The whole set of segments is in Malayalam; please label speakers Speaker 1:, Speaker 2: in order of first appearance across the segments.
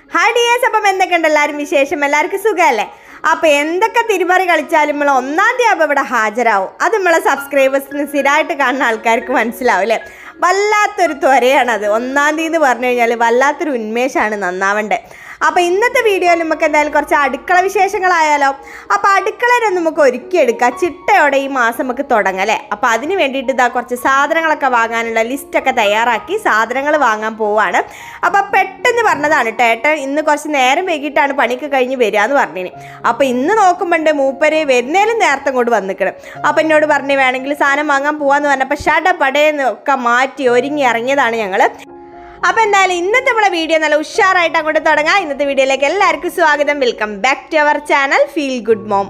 Speaker 1: ഹായ് ഡിയേഴ്സ് അപ്പം എന്തൊക്കെയുണ്ട് എല്ലാവരും വിശേഷം എല്ലാവർക്കും സുഖമല്ലേ അപ്പോൾ എന്തൊക്കെ തിരുമറി കളിച്ചാലും നമ്മൾ ഒന്നാം തീയതി ആകുമ്പോൾ ഇവിടെ ഹാജരാവും അത് നമ്മളെ സബ്സ്ക്രൈബേഴ്സിന് സ്ഥിരമായിട്ട് കാണുന്ന ആൾക്കാർക്ക് മനസ്സിലാവും അല്ലേ വല്ലാത്തൊരു ത്വരയാണത് ഒന്നാം തീയതി എന്ന് പറഞ്ഞു കഴിഞ്ഞാൽ വല്ലാത്തൊരു ഉന്മേഷമാണ് നന്നാവണ്ടേ അപ്പോൾ ഇന്നത്തെ വീഡിയോയിൽ നമുക്ക് എന്തായാലും കുറച്ച് അടുക്കള വിശേഷങ്ങളായാലോ അപ്പോൾ അടുക്കളയിൽ നമുക്ക് ഒരുക്കിയെടുക്കാം ചിട്ടയോടെ ഈ മാസം നമുക്ക് തുടങ്ങാം അല്ലേ അപ്പോൾ അതിന് വേണ്ടിയിട്ട് ഇതാ കുറച്ച് സാധനങ്ങളൊക്കെ വാങ്ങാനുള്ള ലിസ്റ്റൊക്കെ തയ്യാറാക്കി സാധനങ്ങൾ വാങ്ങാൻ പോവാണ് അപ്പോൾ പെട്ടെന്ന് പറഞ്ഞതാണ് കേട്ടോ ഏട്ടൻ ഇന്ന് കുറച്ച് നേരം വൈകിട്ടാണ് പണിക്ക് കഴിഞ്ഞ് വരിക എന്ന് പറഞ്ഞിന് അപ്പോൾ ഇന്ന് നോക്കുമ്പോണ്ട് മൂപ്പര് വരുന്നേലും നേരത്തെ കൊണ്ട് വന്നിക്കണം അപ്പോൾ എന്നോട് പറഞ്ഞു വേണമെങ്കിൽ സാധനം വാങ്ങാൻ പോവാന്ന് പറഞ്ഞപ്പോൾ ഷട പടേന്ന് ഒക്കെ മാറ്റി ഒരുങ്ങി ഇറങ്ങിയതാണ് ഞങ്ങൾ അപ്പോൾ എന്തായാലും ഇന്നത്തെ നമ്മളെ വീഡിയോ നല്ല ഉഷാറായിട്ട് അങ്ങോട്ട് തുടങ്ങാം ഇന്നത്തെ വീഡിയോയിലേക്ക് എല്ലാവർക്കും സ്വാഗതം welcome back to our channel Feel Good Mom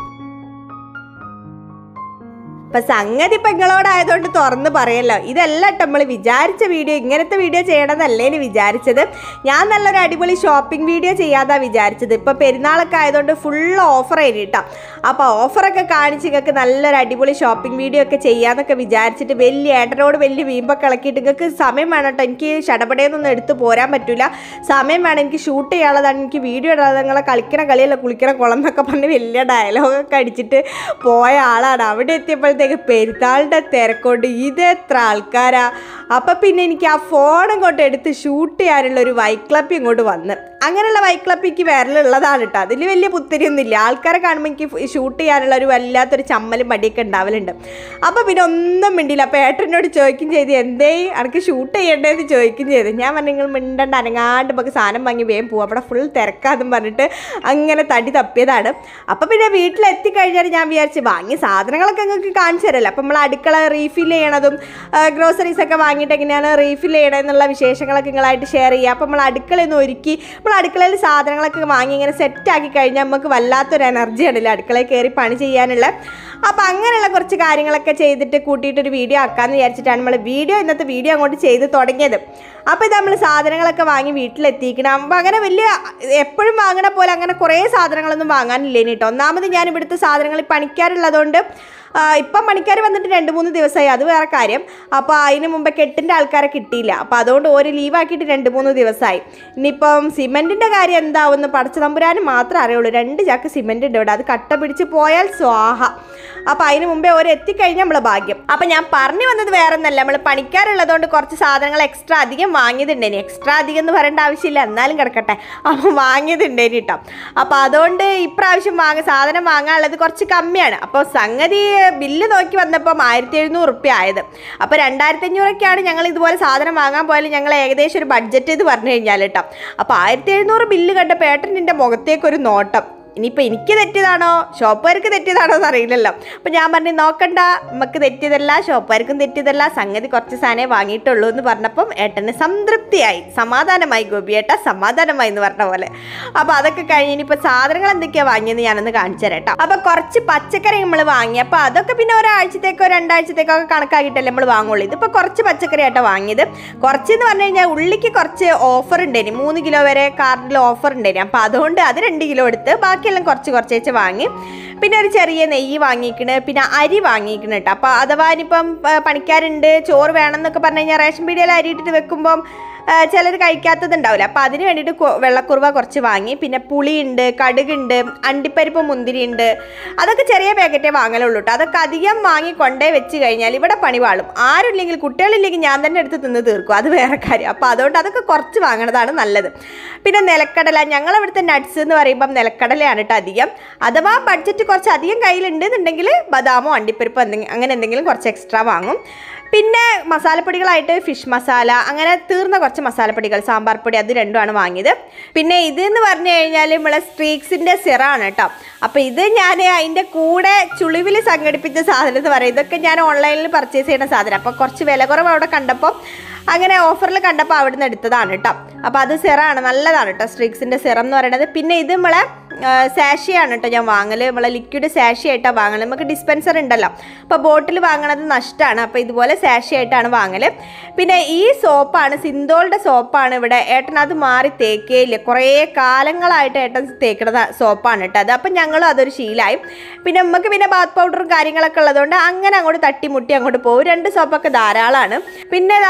Speaker 1: ഇപ്പൊ സംഗതി ഇപ്പൊ നിങ്ങളോടായതുകൊണ്ട് തുറന്ന് പറയല്ലോ ഇതല്ല കേട്ടോ നമ്മൾ വിചാരിച്ച വീഡിയോ ഇങ്ങനത്തെ വീഡിയോ ചെയ്യണമെന്നല്ലേ ഇനി വിചാരിച്ചത് ഞാൻ നല്ലൊരു അടിപൊളി ഷോപ്പിംഗ് വീഡിയോ ചെയ്യാതാ വിചാരിച്ചത് ഇപ്പൊ പെരുന്നാളൊക്കെ ആയതുകൊണ്ട് ഫുൾ ഓഫർ ആയിരിട്ടാ അപ്പോൾ ഓഫറൊക്കെ കാണിച്ച് നിങ്ങൾക്ക് നല്ലൊരു അടിപൊളി ഷോപ്പിംഗ് വീഡിയോ ഒക്കെ ചെയ്യാന്നൊക്കെ വിചാരിച്ചിട്ട് വലിയ ഏട്ടനോട് വലിയ വീമ്പൊക്കെ ഇളക്കിയിട്ട് നിങ്ങൾക്ക് സമയം വേണം കേട്ടോ എനിക്ക് ഷടപടയൊന്നും എടുത്ത് പോരാൻ പറ്റില്ല സമയം വേണം എനിക്ക് ഷൂട്ട് ചെയ്യാനുള്ളതാണ് എനിക്ക് വീഡിയോ ഇടാതെ നിങ്ങളെ കളിക്കണ കളിയല്ല കുളിക്കണ കുളം എന്നൊക്കെ പറഞ്ഞ് വലിയ ഡയലോഗൊക്കെ അടിച്ചിട്ട് പോയ ആളാണ് അവിടെ എത്തിയപ്പോഴത്തേക്ക് പെരുന്നാളിൻ്റെ തിരക്കൊണ്ട് ഇതെത്ര ആൾക്കാരാ അപ്പം പിന്നെ എനിക്ക് ആ ഫോൺ ഇങ്ങോട്ട് എടുത്ത് ഷൂട്ട് ചെയ്യാനുള്ള ഒരു വൈക്ലപ്പ് ഇങ്ങോട്ട് വന്ന് അങ്ങനെയുള്ള വൈക്ലപ്പിക്ക് വിരലുള്ളതാണ് കേട്ടോ അതിൽ വലിയ പുത്തിരിയൊന്നുമില്ല ആൾക്കാരെ കാണുമ്പോൾ എനിക്ക് ഷൂട്ട് ചെയ്യാനുള്ള ഒരു വല്ലാത്തൊരു ചമ്മലും മടിയൊക്കെ ഉണ്ടാവലുണ്ട് അപ്പോൾ പിന്നെ ഒന്നും മിണ്ടിയില്ല അപ്പോൾ ഏട്ടനോട് ചോദിക്കും ചെയ്ത് എന്തേ എനിക്ക് ഷൂട്ട് ചെയ്യണ്ടേന്ന് ചോദിക്കും ചെയ്ത് ഞാൻ പറഞ്ഞു നിങ്ങൾ മിണ്ടണ്ട അനങ്ങാണ്ട് നമുക്ക് സാധനം വാങ്ങി വേഗം പോവാം അവിടെ ഫുൾ തിരക്കാന്നും പറഞ്ഞിട്ട് അങ്ങനെ തടി തപ്പിയതാണ് അപ്പോൾ പിന്നെ വീട്ടിലെത്തിക്കഴിഞ്ഞാൽ ഞാൻ വിചാരിച്ച് വാങ്ങിയ സാധനങ്ങളൊക്കെ നിങ്ങൾക്ക് കാണിച്ചു തരല്ലോ അപ്പം നമ്മൾ അടുക്കള റീഫിൽ ചെയ്യണതും ഗ്രോസറീസ് ഒക്കെ വാങ്ങിയിട്ട് എങ്ങനെയാണ് റീഫിൽ ചെയ്യണമെന്നുള്ള വിശേഷങ്ങളൊക്കെ നിങ്ങളായിട്ട് ഷെയർ ചെയ്യുക അപ്പോൾ നമ്മൾ അടുക്കളയിൽ നിന്ന് ഒരുക്കി നമ്മൾ അടുക്കളയിൽ സാധനങ്ങളൊക്കെ വാങ്ങി ഇങ്ങനെ സെറ്റാക്കി കഴിഞ്ഞാൽ നമുക്ക് വല്ലാത്തൊരു എനർജി ഉണ്ടല്ലോ അടുക്കളയിൽ കയറി പണി ചെയ്യാനുള്ള അപ്പോൾ അങ്ങനെയുള്ള കുറച്ച് കാര്യങ്ങളൊക്കെ ചെയ്തിട്ട് കൂട്ടിയിട്ടൊരു വീഡിയോ ആക്കാമെന്ന് വിചാരിച്ചിട്ടാണ് നമ്മൾ വീഡിയോ ഇന്നത്തെ വീഡിയോ അങ്ങോട്ട് ചെയ്ത് തുടങ്ങിയത് അപ്പോൾ ഇത് നമ്മൾ സാധനങ്ങളൊക്കെ വാങ്ങി വീട്ടിലെത്തിക്കണം അപ്പോൾ അങ്ങനെ വലിയ എപ്പോഴും വാങ്ങണ പോലെ അങ്ങനെ കുറേ സാധനങ്ങളൊന്നും വാങ്ങാനില്ലേനി കേട്ടോ ഒന്നാമത് ഞാൻ ഇവിടുത്തെ സാധനങ്ങൾ പണിക്കാരുള്ളതുകൊണ്ട് ആ, ഇപ്പം പണിക്കാർ വന്നിട്ട് രണ്ട് മൂന്ന് ദിവസമായി അത് വേറെ കാര്യം അപ്പോൾ അതിന് മുമ്പ് കെട്ടിൻ്റെ ആൾക്കാരെ കിട്ടിയില്ല അപ്പോൾ അതുകൊണ്ട് ഒരു ലീവാക്കിയിട്ട് രണ്ട് മൂന്ന് ദിവസമായി ഇനിയിപ്പം സിമെൻറ്റിൻ്റെ കാര്യം എന്താവുമെന്ന് പടച്ച തമ്പുരാന് മാത്രമേ അറിയുള്ളൂ രണ്ട് ചാക്ക് സിമെൻറ്റ് ഉണ്ട് ഇവിടെ അത് കട്ട പിടിച്ച് പോയാൽ സ്വാഹ അപ്പോൾ അതിന് മുമ്പേ ഒരു എത്തിക്കഴിഞ്ഞാൽ നമ്മൾ ഭാഗ്യം അപ്പോൾ ഞാൻ പറഞ്ഞു വന്നത് വേറെ ഒന്നല്ല നമ്മൾ പണിക്കാരുള്ളതുകൊണ്ട് കുറച്ച് സാധനങ്ങൾ എക്സ്ട്രാ അധികം വാങ്ങിയതുണ്ടേനി എക്സ്ട്രാ അധികം എന്ന് പറയേണ്ട ആവശ്യമില്ല എന്നാലും കിടക്കട്ടെ അപ്പോൾ വാങ്ങിയതുണ്ടേനി കേട്ടോ അപ്പോൾ അതുകൊണ്ട് ഇപ്രാവശ്യം വാങ്ങ സാധനം വാങ്ങാനുള്ളത് കുറച്ച് കമ്മിയാണ് അപ്പോൾ സംഗതി ബില്ല് നോക്കി വന്നപ്പം ആയിരത്തി എഴുന്നൂറ് റുപ്യ ആയത് അപ്പോൾ രണ്ടായിരത്തി അഞ്ഞൂറൊക്കെയാണ് ഞങ്ങൾ ഇതുപോലെ സാധനം വാങ്ങാൻ പോയാലും ഞങ്ങൾ ഏകദേശം ഒരു ബഡ്ജറ്റ് എന്ന് പറഞ്ഞു കഴിഞ്ഞാൽ കേട്ടോ അപ്പോൾ ആയിരത്തി എഴുന്നൂറ് ബില്ല് കണ്ടപ്പോൾ ഏട്ടൻ്റെ മുഖത്തേക്കൊരു നോട്ടം ഇനിയിപ്പോൾ എനിക്ക് തെറ്റിയതാണോ ഷോപ്പുകാർക്ക് തെറ്റിയതാണോ എന്ന് അറിയില്ലല്ലോ അപ്പം ഞാൻ പറഞ്ഞു നോക്കണ്ട നമുക്ക് തെറ്റിയതല്ല ഷോപ്പുകാർക്കും തെറ്റിയതല്ല സംഗതി കുറച്ച് സാധനമേ വാങ്ങിയിട്ടുള്ളൂ എന്ന് പറഞ്ഞപ്പം ഏട്ടന് സംതൃപ്തിയായി സമാധാനമായി ഗോപിയേട്ട സമാധാനമായി എന്ന് പറഞ്ഞ പോലെ അപ്പോൾ അതൊക്കെ കഴിഞ്ഞ് ഇനിയിപ്പോൾ സാധനങ്ങൾ എന്തൊക്കെയാണ് വാങ്ങിയെന്ന് ഞാനൊന്ന് കാണിച്ചു തരാം കേട്ടോ അപ്പോൾ കുറച്ച് പച്ചക്കറി നമ്മൾ വാങ്ങി അപ്പോൾ അതൊക്കെ പിന്നെ ഒരാഴ്ചത്തേക്കോ രണ്ടാഴ്ചത്തേക്കോ ഒക്കെ കണക്കാക്കിയിട്ടല്ലേ നമ്മൾ വാങ്ങുള്ളൂ ഇതിപ്പോൾ കുറച്ച് പച്ചക്കറി ആയിട്ടാണ് വാങ്ങിയത് കുറച്ച് എന്ന് പറഞ്ഞു കഴിഞ്ഞാൽ ഉള്ളിക്ക് കുറച്ച് ഓഫർ ഉണ്ടേനി മൂന്ന് കിലോ വരെ കാർഡിൽ ഓഫർ ഉണ്ടേനി അപ്പോൾ അതുകൊണ്ട് അത് രണ്ട് കിലോ എടുത്ത് ബാക്കിയെല്ലാം കുറച്ച് കുറച്ച് വെച്ച് വാങ്ങി പിന്നെ ഒരു ചെറിയ നെയ്യ് വാങ്ങിക്കണ് പിന്നെ അരി വാങ്ങിക്കണ് കേട്ടോ അപ്പോൾ അഥവാ ഇനിയിപ്പം ആ, പണിക്കാരുണ്ട് ചോറ് വേണമെന്നൊക്കെ പറഞ്ഞു കഴിഞ്ഞാൽ റേഷൻ പീടികയിൽ അരി ഇട്ടിട്ട് വെക്കുമ്പം ചിലർ കഴിക്കാത്തതുണ്ടാവില്ല അപ്പോൾ അതിന് വേണ്ടിയിട്ട് കൊ- വെള്ളക്കുറുവ കുറച്ച് വാങ്ങി പിന്നെ പുളിയുണ്ട് കടുകുണ്ട് അണ്ടിപ്പരിപ്പ് മുന്തിരി ഉണ്ട് അതൊക്കെ ചെറിയ പാക്കറ്റേ വാങ്ങലുള്ളൂ കേട്ടോ അതൊക്കെ അധികം വാങ്ങി കൊണ്ടേ വെച്ച് കഴിഞ്ഞാൽ ഇവിടെ പണി വാളും ആരുമില്ലെങ്കിൽ കുട്ടികളില്ലെങ്കിൽ ഞാൻ തന്നെ എടുത്ത് തിന്ന് തീർക്കും അത് വേറെ കാര്യം അപ്പോൾ അതുകൊണ്ട് അതൊക്കെ കുറച്ച് വാങ്ങണതാണ് നല്ലത് പിന്നെ നിലക്കടല ഞങ്ങളവിടുത്തെ നട്ട്സ് എന്ന് പറയുമ്പം നിലക്കടലയാണ് കേട്ടോ അധികം അഥവാ ബഡ്ജറ്റ് കുറച്ച് അധികം കയ്യിലുണ്ട് എന്നുണ്ടെങ്കിൽ ബദാമോ അണ്ടിപ്പരിപ്പോ എന്തെങ്കിലും അങ്ങനെ എന്തെങ്കിലും കുറച്ച് എക്സ്ട്രാ വാങ്ങും പിന്നെ മസാലപ്പൊടികളായിട്ട് ഫിഷ് മസാല അങ്ങനെ തീർന്ന കുറച്ച് മസാലപ്പൊടികൾ സാമ്പാർ പൊടി അത് രണ്ടുമാണ് വാങ്ങിയത് പിന്നെ ഇത് എന്ന് പറഞ്ഞു കഴിഞ്ഞാൽ നമ്മളെ സ്ട്രീക്സിൻ്റെ സിറാണ് കേട്ടോ അപ്പോൾ ഇത് ഞാൻ അതിൻ്റെ കൂടെ ചുളിവിൽ സംഘടിപ്പിച്ച സാധനം എന്ന് പറയും ഇതൊക്കെ ഞാൻ ഓൺലൈനിൽ പർച്ചേസ് ചെയ്യുന്ന സാധനം അപ്പോൾ കുറച്ച് വില കുറവ് അവിടെ കണ്ടപ്പോൾ അങ്ങനെ ഓഫറിൽ കണ്ടപ്പോൾ അവിടുന്ന് എടുത്തതാണ് കേട്ടോ അപ്പോൾ അത് സിറാണ് നല്ലതാണ് കേട്ടോ സ്ട്രീക്സിൻ്റെ സിറം എന്ന് പറയുന്നത് പിന്നെ ഇത് നമ്മളെ സാഷിയാണ് കേട്ടോ ഞാൻ വാങ്ങൽ നമ്മളെ ലിക്വിഡ് സാഷി ആയിട്ടാണ് വാങ്ങൽ നമുക്ക് ഡിസ്പെൻസർ ഉണ്ടല്ലോ അപ്പോൾ ബോട്ടിൽ വാങ്ങണത് നഷ്ടമാണ് അപ്പോൾ ഇതുപോലെ സാഷി ആയിട്ടാണ് വാങ്ങൽ പിന്നെ ഈ സോപ്പാണ് സിന്തോളുടെ സോപ്പാണ് ഇവിടെ ഏട്ടൻ അത് മാറി തേക്കേയില്ല കുറേ കാലങ്ങളായിട്ട് ഏട്ടൻ തേക്കണ സോപ്പാണ് കേട്ടോ അത് അപ്പം ഞങ്ങളും അതൊരു ശീലമായി പിന്നെ നമുക്ക് പിന്നെ ബാത്ത് പൗഡറും കാര്യങ്ങളൊക്കെ ഉള്ളതുകൊണ്ട് അങ്ങനെ അങ്ങോട്ട് തട്ടിമുട്ടി അങ്ങോട്ട് പോകും രണ്ട് സോപ്പൊക്കെ ധാരാളമാണ് പിന്നെ ഇതാ ഇതുപോലെ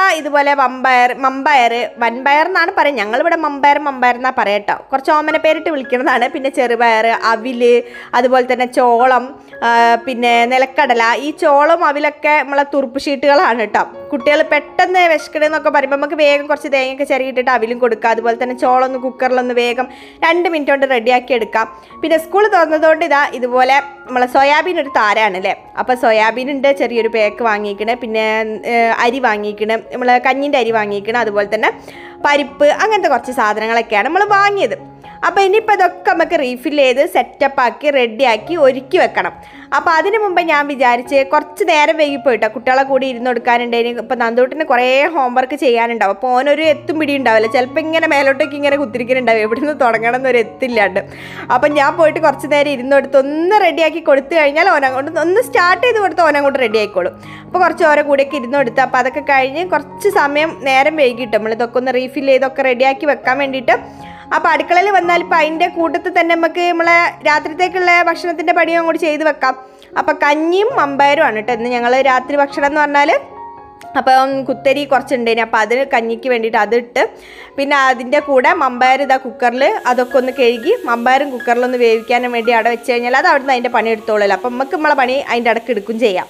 Speaker 1: അതുപോലെ വമ്പയർ മമ്പയർ വൻപയർ എന്നാണ് പറയുക ഞങ്ങളിവിടെ മമ്പയർ മമ്പയർ എന്നാണ് പറയട്ടോ കുറച്ച് ഓമന പേരിട്ട് വിളിക്കുന്നതാണ് പിന്നെ ചെറുപയർ അവില് അതുപോലെ തന്നെ ചോളം ആ, പിന്നെ നിലക്കടല ഈ ചോളം അവിലൊക്കെ നമ്മളെ തുറുപ്പ് ഷീറ്റുകളാണ് കേട്ടോ കുട്ടികൾ പെട്ടെന്ന് വിശക്കണമെന്നൊക്കെ പറയുമ്പോൾ നമുക്ക് വേഗം കുറച്ച് തേങ്ങയൊക്കെ ചെറിയിട്ടിട്ട് അവിലും കൊടുക്കുക അതുപോലെ തന്നെ ചോളം ഒന്ന് കുക്കറിലൊന്ന് വേഗം രണ്ട് മിനിറ്റ് കൊണ്ട് റെഡിയാക്കി എടുക്കാം പിന്നെ സ്കൂൾ തുറന്നതുകൊണ്ട് ഇതാ ഇതുപോലെ നമ്മളെ സോയാബീൻ ഒരു താരാണ് അല്ലേ അപ്പോൾ സോയാബീനിൻ്റെ ചെറിയൊരു പാക്ക് വാങ്ങിക്കണേ പിന്നെ ഏഹ്, അരി വാങ്ങിക്കണേ നമ്മൾ കഞ്ഞിൻ്റെ അരി വാങ്ങിക്കണം അതുപോലെ തന്നെ പരിപ്പ് അങ്ങനത്തെ കുറച്ച് സാധനങ്ങളൊക്കെയാണ് നമ്മൾ വാങ്ങിയത് അപ്പോൾ ഇനിയിപ്പോൾ ഇതൊക്കെ നമുക്ക് റീഫിൽ ചെയ്ത് സെറ്റപ്പ് ആക്കി റെഡിയാക്കി ഒരുക്കി വെക്കണം അപ്പോൾ അതിന് മുമ്പ് ഞാൻ വിചാരിച്ച് കുറച്ച് നേരം വൈകി പോയിട്ടോ കുട്ടികളെ കൂടി ഇരുന്ന് കൊടുക്കാനുണ്ടായിരുന്നു ഇപ്പോൾ നന്ദൂട്ടിന് കുറേ ഹോംവർക്ക് ചെയ്യാനുണ്ടാവും അപ്പോൾ ഓനൊരു എത്തും പിടി ഉണ്ടാവില്ല ചിലപ്പോൾ ഇങ്ങനെ മേലോട്ടേക്ക് ഇങ്ങനെ കുത്തിരിക്കുന്നുണ്ടാവും എവിടെ നിന്ന് തുടങ്ങണം എന്നൊരു എത്തില്ലാണ്ട് അപ്പം ഞാൻ പോയിട്ട് കുറച്ച് നേരം ഇരുന്നെടുത്ത് ഒന്ന് റെഡിയാക്കി കൊടുത്തു കഴിഞ്ഞാൽ ഓൻ അങ്ങോട്ട് ഒന്ന് സ്റ്റാർട്ട് ചെയ്ത് കൊടുത്ത് ഓൻ അങ്ങോട്ട് റെഡി ആയിക്കോളും അപ്പോൾ കുറച്ച് ഓരോ കൂടെയൊക്കെ ഇരുന്നെടുത്ത് അപ്പോൾ അതൊക്കെ കഴിഞ്ഞ് കുറച്ച് സമയം നേരം വൈകിട്ട് നമ്മൾ ഇതൊക്കെ ഒന്ന് റീഫിൽ ചെയ്തൊക്കെ റെഡിയാക്കി വെക്കാൻ വേണ്ടിയിട്ട് അപ്പോൾ അടുക്കളയിൽ വന്നാൽ ഇപ്പം അതിൻ്റെ കൂട്ടത്തിൽ തന്നെ നമുക്ക് നമ്മളെ രാത്രിത്തേക്കുള്ള ഭക്ഷണത്തിൻ്റെ പണിയും അങ്ങോട്ട് ചെയ്ത് വെക്കാം അപ്പം കഞ്ഞിയും മമ്പയറുമാണ് കേട്ടോ ഇന്ന് ഞങ്ങൾ രാത്രി ഭക്ഷണം എന്ന് പറഞ്ഞാൽ അപ്പം കുത്തരി കുറച്ചുണ്ടേനി അപ്പോൾ അത് കഞ്ഞിക്ക് വേണ്ടിയിട്ട് അതിട്ട് പിന്നെ അതിൻ്റെ കൂടെ മമ്പയർ ഇതാ കുക്കറിൽ അതൊക്കെ ഒന്ന് കഴുകി മമ്പയറും കുക്കറിലൊന്ന് വേവിക്കാനും വേണ്ടി അവിടെ വെച്ച് കഴിഞ്ഞാൽ അത് അവിടുന്ന് അതിൻ്റെ പണി എടുത്തോളല്ലോ അപ്പം നമുക്ക് നമ്മളെ പണി അതിൻ്റെ ഇടയ്ക്ക് എടുക്കും ചെയ്യാം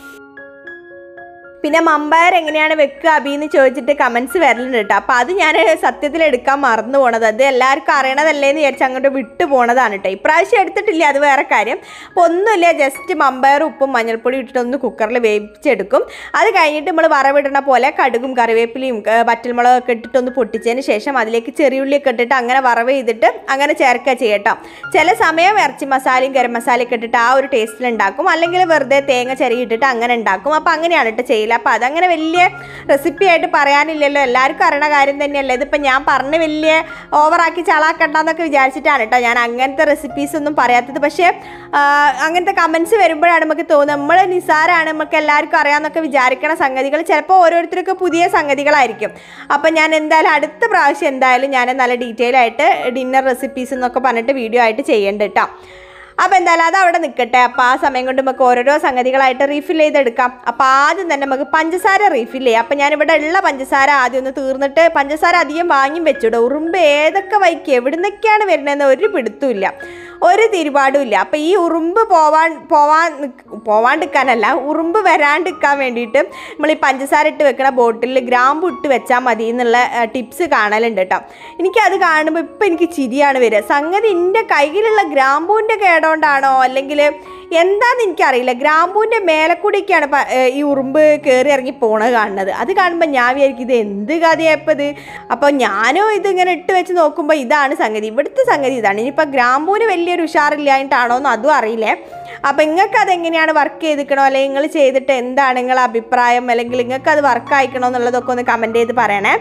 Speaker 1: പിന്നെ മമ്പയർ എങ്ങനെയാണ് വെക്കുക അബീന്ന് ചോദിച്ചിട്ട് കമൻസ് വരലുണ്ട് കേട്ടോ അപ്പോൾ അത് ഞാൻ സത്യത്തിൽ എടുക്കാൻ മറന്നു പോണത് അത് എല്ലാവർക്കും അറിയണതല്ലേ എന്ന് വിചാരിച്ച് അങ്ങോട്ട് വിട്ടു പോണതാണ് കേട്ടോ ഇപ്രാവശ്യം എടുത്തിട്ടില്ല അത് വേറെ കാര്യം അപ്പോൾ ഒന്നുമില്ല ജസ്റ്റ് മമ്പയർ ഉപ്പും മഞ്ഞൾപ്പൊടി ഇട്ടിട്ട് ഒന്ന് കുക്കറിൽ വേവിച്ചെടുക്കും അത് കഴിഞ്ഞിട്ട് നമ്മൾ വറവിടണ പോലെ കടുകും കറിവേപ്പിലയും ഏ, വറ്റൽമുളകൊക്കെ ഇട്ടിട്ട് ഒന്ന് പൊട്ടിച്ചതിന് ശേഷം അതിലേക്ക് ചെറിയുള്ളിയൊക്കെ ഇട്ടിട്ട് അങ്ങനെ വറവ് ചെയ്തിട്ട് അങ്ങനെ ചേർക്കുക ചെയ്യട്ടോ ചില സമയം ഇറച്ചി മസാലയും ഗരം മസാലയൊക്കെ ഇട്ടിട്ട് ആ ഒരു ടേസ്റ്റിൽ ഉണ്ടാക്കും അല്ലെങ്കിൽ വെറുതെ തേങ്ങ ചെറിയിട്ടിട്ട് അങ്ങനെ ഉണ്ടാക്കും അപ്പോൾ അങ്ങനെയാണ് കേട്ടോ ചെയ്യില്ല അപ്പോൾ അതങ്ങനെ വലിയ റെസിപ്പി ആയിട്ട് പറയാനില്ലല്ലോ എല്ലാവർക്കും അറിയണ കാര്യം തന്നെയല്ലേ ഇതിപ്പോൾ ഞാൻ പറഞ്ഞ് വലിയ ഓവറാക്കി ചളാക്കണ്ടെന്നൊക്കെ വിചാരിച്ചിട്ടാണ് കേട്ടോ ഞാൻ അങ്ങനത്തെ റെസിപ്പീസ് ഒന്നും പറയാത്തത് പക്ഷേ ആ, അങ്ങനത്തെ കമൻസ് വരുമ്പോഴാണ് നമുക്ക് തോന്നുന്നത് നമ്മൾ നിസാരാണ് നമുക്ക് എല്ലാവർക്കും അറിയാമെന്നൊക്കെ വിചാരിക്കണ സംഗതികൾ ചിലപ്പോൾ ഓരോരുത്തർക്ക് പുതിയ സംഗതികളായിരിക്കും അപ്പം ഞാൻ എന്തായാലും അടുത്ത പ്രാവശ്യം എന്തായാലും ഞാൻ നല്ല ഡീറ്റെയിൽ ആയിട്ട് ഡിന്നർ റെസിപ്പീസ് എന്നൊക്കെ പറഞ്ഞിട്ട് വീഡിയോ ആയിട്ട് ചെയ്യേണ്ട കേട്ടോ അപ്പോൾ എന്തായാലും അത് അവിടെ നിൽക്കട്ടെ അപ്പോൾ ആ സമയം കൊണ്ട് നമുക്ക് ഓരോരോ സംഗതികളായിട്ട് റീഫിൽ ചെയ്തെടുക്കാം അപ്പോൾ ആദ്യം തന്നെ നമുക്ക് പഞ്ചസാര റീഫിൽ ചെയ്യാം അപ്പോൾ ഞാനിവിടെ ഉള്ള പഞ്ചസാര ആദ്യം ഒന്ന് തീർന്നിട്ട് പഞ്ചസാര അധികം വാങ്ങി വെച്ചിടും ഉറുമ്പ് ഏതൊക്കെ വൈക്ക് എവിടെ നിന്നൊക്കെയാണ് വരുന്നതെന്ന് ഒരു പിടുത്തുമില്ല ഒരു തിരുപാടും ഇല്ല അപ്പോൾ ഈ ഉറുമ്പ് പോവാൻ പോവാൻ നിക്ക്- പോവാണ്ടിരിക്കാനല്ല ഉറുമ്പ് വരാണ്ടിരിക്കാൻ വേണ്ടിയിട്ട് നമ്മൾ ഈ പഞ്ചസാര ഇട്ട് വെക്കണ ബോട്ടിലിൽ ഗ്രാമ്പു ഇട്ട് വെച്ചാൽ മതി എന്നുള്ള ടിപ്സ് കാണലുണ്ട് കേട്ടോ എനിക്കത് കാണുമ്പോൾ ഇപ്പം എനിക്ക് ചിരിയാണ് വരിക സംഗതി എൻ്റെ കയ്യിലുള്ള ഗ്രാമ്പൂവിൻ്റെ കേടോണ്ടാണോ അല്ലെങ്കിൽ എന്താന്ന് എനിക്കറിയില്ല ഗ്രാമ്പൂവിൻ്റെ മേലക്കൂടിയൊക്കെയാണ് പ- ഏ, ഈ ഉറുമ്പ് കയറി ഇറങ്ങി പോണത് കാണുന്നത് അത് കാണുമ്പോൾ ഞാൻ വിചാരിക്കും ഇത് എന്ത് കഥയപ്പോൾ ഇത് അപ്പോൾ ഞാനും ഇതിങ്ങനെ ഇട്ട് വെച്ച് നോക്കുമ്പോൾ ഇതാണ് സംഗതി ഇവിടുത്തെ സംഗതി ഇതാണ് ഇനിയിപ്പോൾ ഗ്രാമ്പൂവിന് വലിയൊരു ഉഷാറില്ലായിട്ടാണോ എന്ന് അതും അറിയില്ലേ അപ്പോൾ നിങ്ങൾക്ക് അതെങ്ങനെയാണ് വർക്ക് ചെയ്തിക്കണോ അല്ലെങ്കിൽ നിങ്ങൾ ചെയ്തിട്ട് എന്താണ് നിങ്ങളുടെ അഭിപ്രായം അല്ലെങ്കിൽ നിങ്ങൾക്ക് അത് വർക്ക് ആയിക്കണോ എന്നുള്ളതൊക്കെ ഒന്ന് കമൻറ്റ് ചെയ്ത് പറയണേ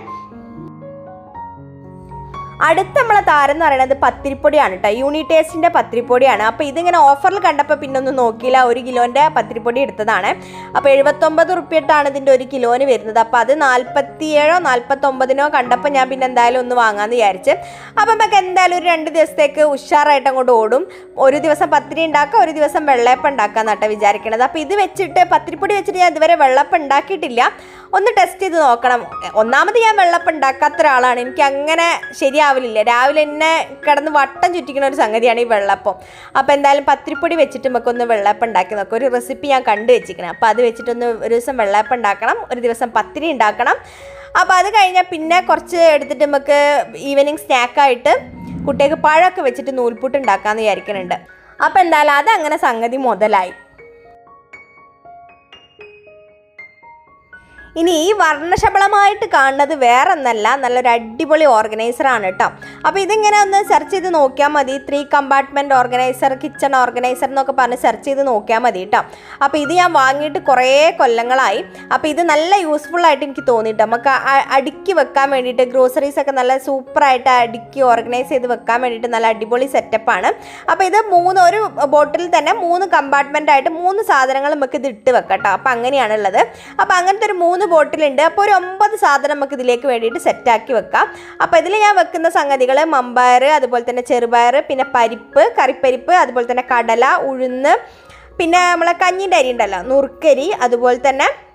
Speaker 1: അടുത്ത നമ്മളെ താരം എന്ന് പറയുന്നത് പത്തിരിപ്പൊടിയാണ് കേട്ടോ യൂണിറ്റേസ്റ്റിൻ്റെ പത്തിരിപ്പൊടിയാണ് അപ്പോൾ ഇതിങ്ങനെ ഓഫറിൽ കണ്ടപ്പോൾ പിന്നെ ഒന്നും നോക്കിയില്ല ഒരു കിലോൻ്റെ പത്തിരിപ്പൊടി എടുത്തതാണ് അപ്പോൾ എഴുപത്തൊമ്പത് റുപ്യട്ടാണ് ഇതിൻ്റെ ഒരു കിലോന് വരുന്നത് അപ്പോൾ അത് നാൽപ്പത്തിയേഴോ നാൽപ്പത്തൊമ്പതിനോ കണ്ടപ്പോൾ ഞാൻ പിന്നെ എന്തായാലും ഒന്ന് വാങ്ങാമെന്ന് വിചാരിച്ച് അപ്പം നമുക്ക് എന്തായാലും ഒരു രണ്ട് ദിവസത്തേക്ക് ഉഷാറായിട്ട് അങ്ങോട്ട് ഓടും ഒരു ദിവസം പത്തിരി ഉണ്ടാക്കുക ഒരു ദിവസം വെള്ളയപ്പം ഉണ്ടാക്കുക എന്നാട്ടോ വിചാരിക്കണത് അപ്പോൾ ഇത് വെച്ചിട്ട് പത്തിരിപ്പൊടി വെച്ചിട്ട് ഞാൻ ഇതുവരെ വെള്ളപ്പം ഉണ്ടാക്കിയിട്ടില്ല ഒന്ന് ടെസ്റ്റ് ചെയ്ത് നോക്കണം ഒന്നാമത് ഞാൻ വെള്ളപ്പം ഉണ്ടാക്കാത്ത ഒരാളാണ് എനിക്ക് അങ്ങനെ ശരിയാവലില്ല രാവിലെ എന്നെ കിടന്ന് വട്ടം ചുറ്റിക്കുന്ന ഒരു സംഗതിയാണ് ഈ വെള്ളപ്പം അപ്പോൾ എന്തായാലും പത്തിരിപ്പൊടി വെച്ചിട്ട് നമുക്കൊന്ന് വെള്ളപ്പം ഉണ്ടാക്കി നോക്കാം ഒരു റെസിപ്പി ഞാൻ കണ്ടു വെച്ചിരിക്കണം അപ്പോൾ അത് വെച്ചിട്ടൊന്ന് ഒരു ദിവസം വെള്ളപ്പം ഉണ്ടാക്കണം ഒരു ദിവസം പത്തിരി ഉണ്ടാക്കണം അപ്പോൾ അത് കഴിഞ്ഞാൽ പിന്നെ കുറച്ച് എടുത്തിട്ട് നമുക്ക് ഈവനിങ് സ്നാക്കായിട്ട് കുട്ടികൾക്ക് പഴമൊക്കെ വെച്ചിട്ട് നൂൽപുട്ട് ഉണ്ടാക്കാമെന്ന് വിചാരിക്കുന്നുണ്ട് അപ്പോൾ എന്തായാലും അതങ്ങനെ സംഗതി മുതലായി ഇനി ഈ വർണ്ണശബളമായിട്ട് കാണുന്നത് വേറെ ഒന്നല്ല നല്ലൊരു അടിപൊളി ഓർഗനൈസറാണ് കേട്ടോ അപ്പോൾ ഇതിങ്ങനെ ഒന്ന് സെർച്ച് ചെയ്ത് നോക്കിയാൽ മതി three compartment organiser kitchen organiser എന്നൊക്കെ പറഞ്ഞ് സെർച്ച് ചെയ്ത് നോക്കിയാൽ മതി കേട്ടോ അപ്പോൾ ഇത് ഞാൻ വാങ്ങിയിട്ട് കുറേ കൊല്ലങ്ങളായി അപ്പോൾ ഇത് നല്ല യൂസ്ഫുൾ ആയിട്ട് എനിക്ക് തോന്നിയിട്ട് നമുക്ക് അ- അടുക്കി വെക്കാൻ വേണ്ടിയിട്ട് ഗ്രോസറീസ് ഒക്കെ നല്ല സൂപ്പറായിട്ട് അടുക്കി ഓർഗനൈസ് ചെയ്ത് വെക്കാൻ വേണ്ടിയിട്ട് നല്ല അടിപൊളി സെറ്റപ്പാണ് അപ്പോൾ ഇത് മൂന്ന് ഒരു ബോട്ടിൽ തന്നെ മൂന്ന് കമ്പാർട്ട്മെൻ്റ് ആയിട്ട് മൂന്ന് സാധനങ്ങൾ നമുക്ക് ഇത് ഇട്ട് വെക്കാം കേട്ടോ അപ്പോൾ അങ്ങനെയാണുള്ളത് അപ്പോൾ അങ്ങനത്തെ ഒരു മൂന്ന് ബോട്ടിലുണ്ട് അപ്പോൾ ഒരു ഒമ്പത് സാധനം നമുക്ക് ഇതിലേക്ക് വേണ്ടിയിട്ട് സെറ്റാക്കി വെക്കാം അപ്പോൾ ഇതിൽ ഞാൻ വെക്കുന്ന സംഗതികൾ മമ്പയർ അതുപോലെ തന്നെ ചെറുപയർ പിന്നെ പരിപ്പ് കറിപ്പരിപ്പ് അതുപോലെ തന്നെ കടല ഉഴുന്ന് പിന്നെ നമ്മളെ കഞ്ഞിൻ്റെ അരി ഉണ്ടല്ലോ നുറുക്കരി അതുപോലെ തന്നെ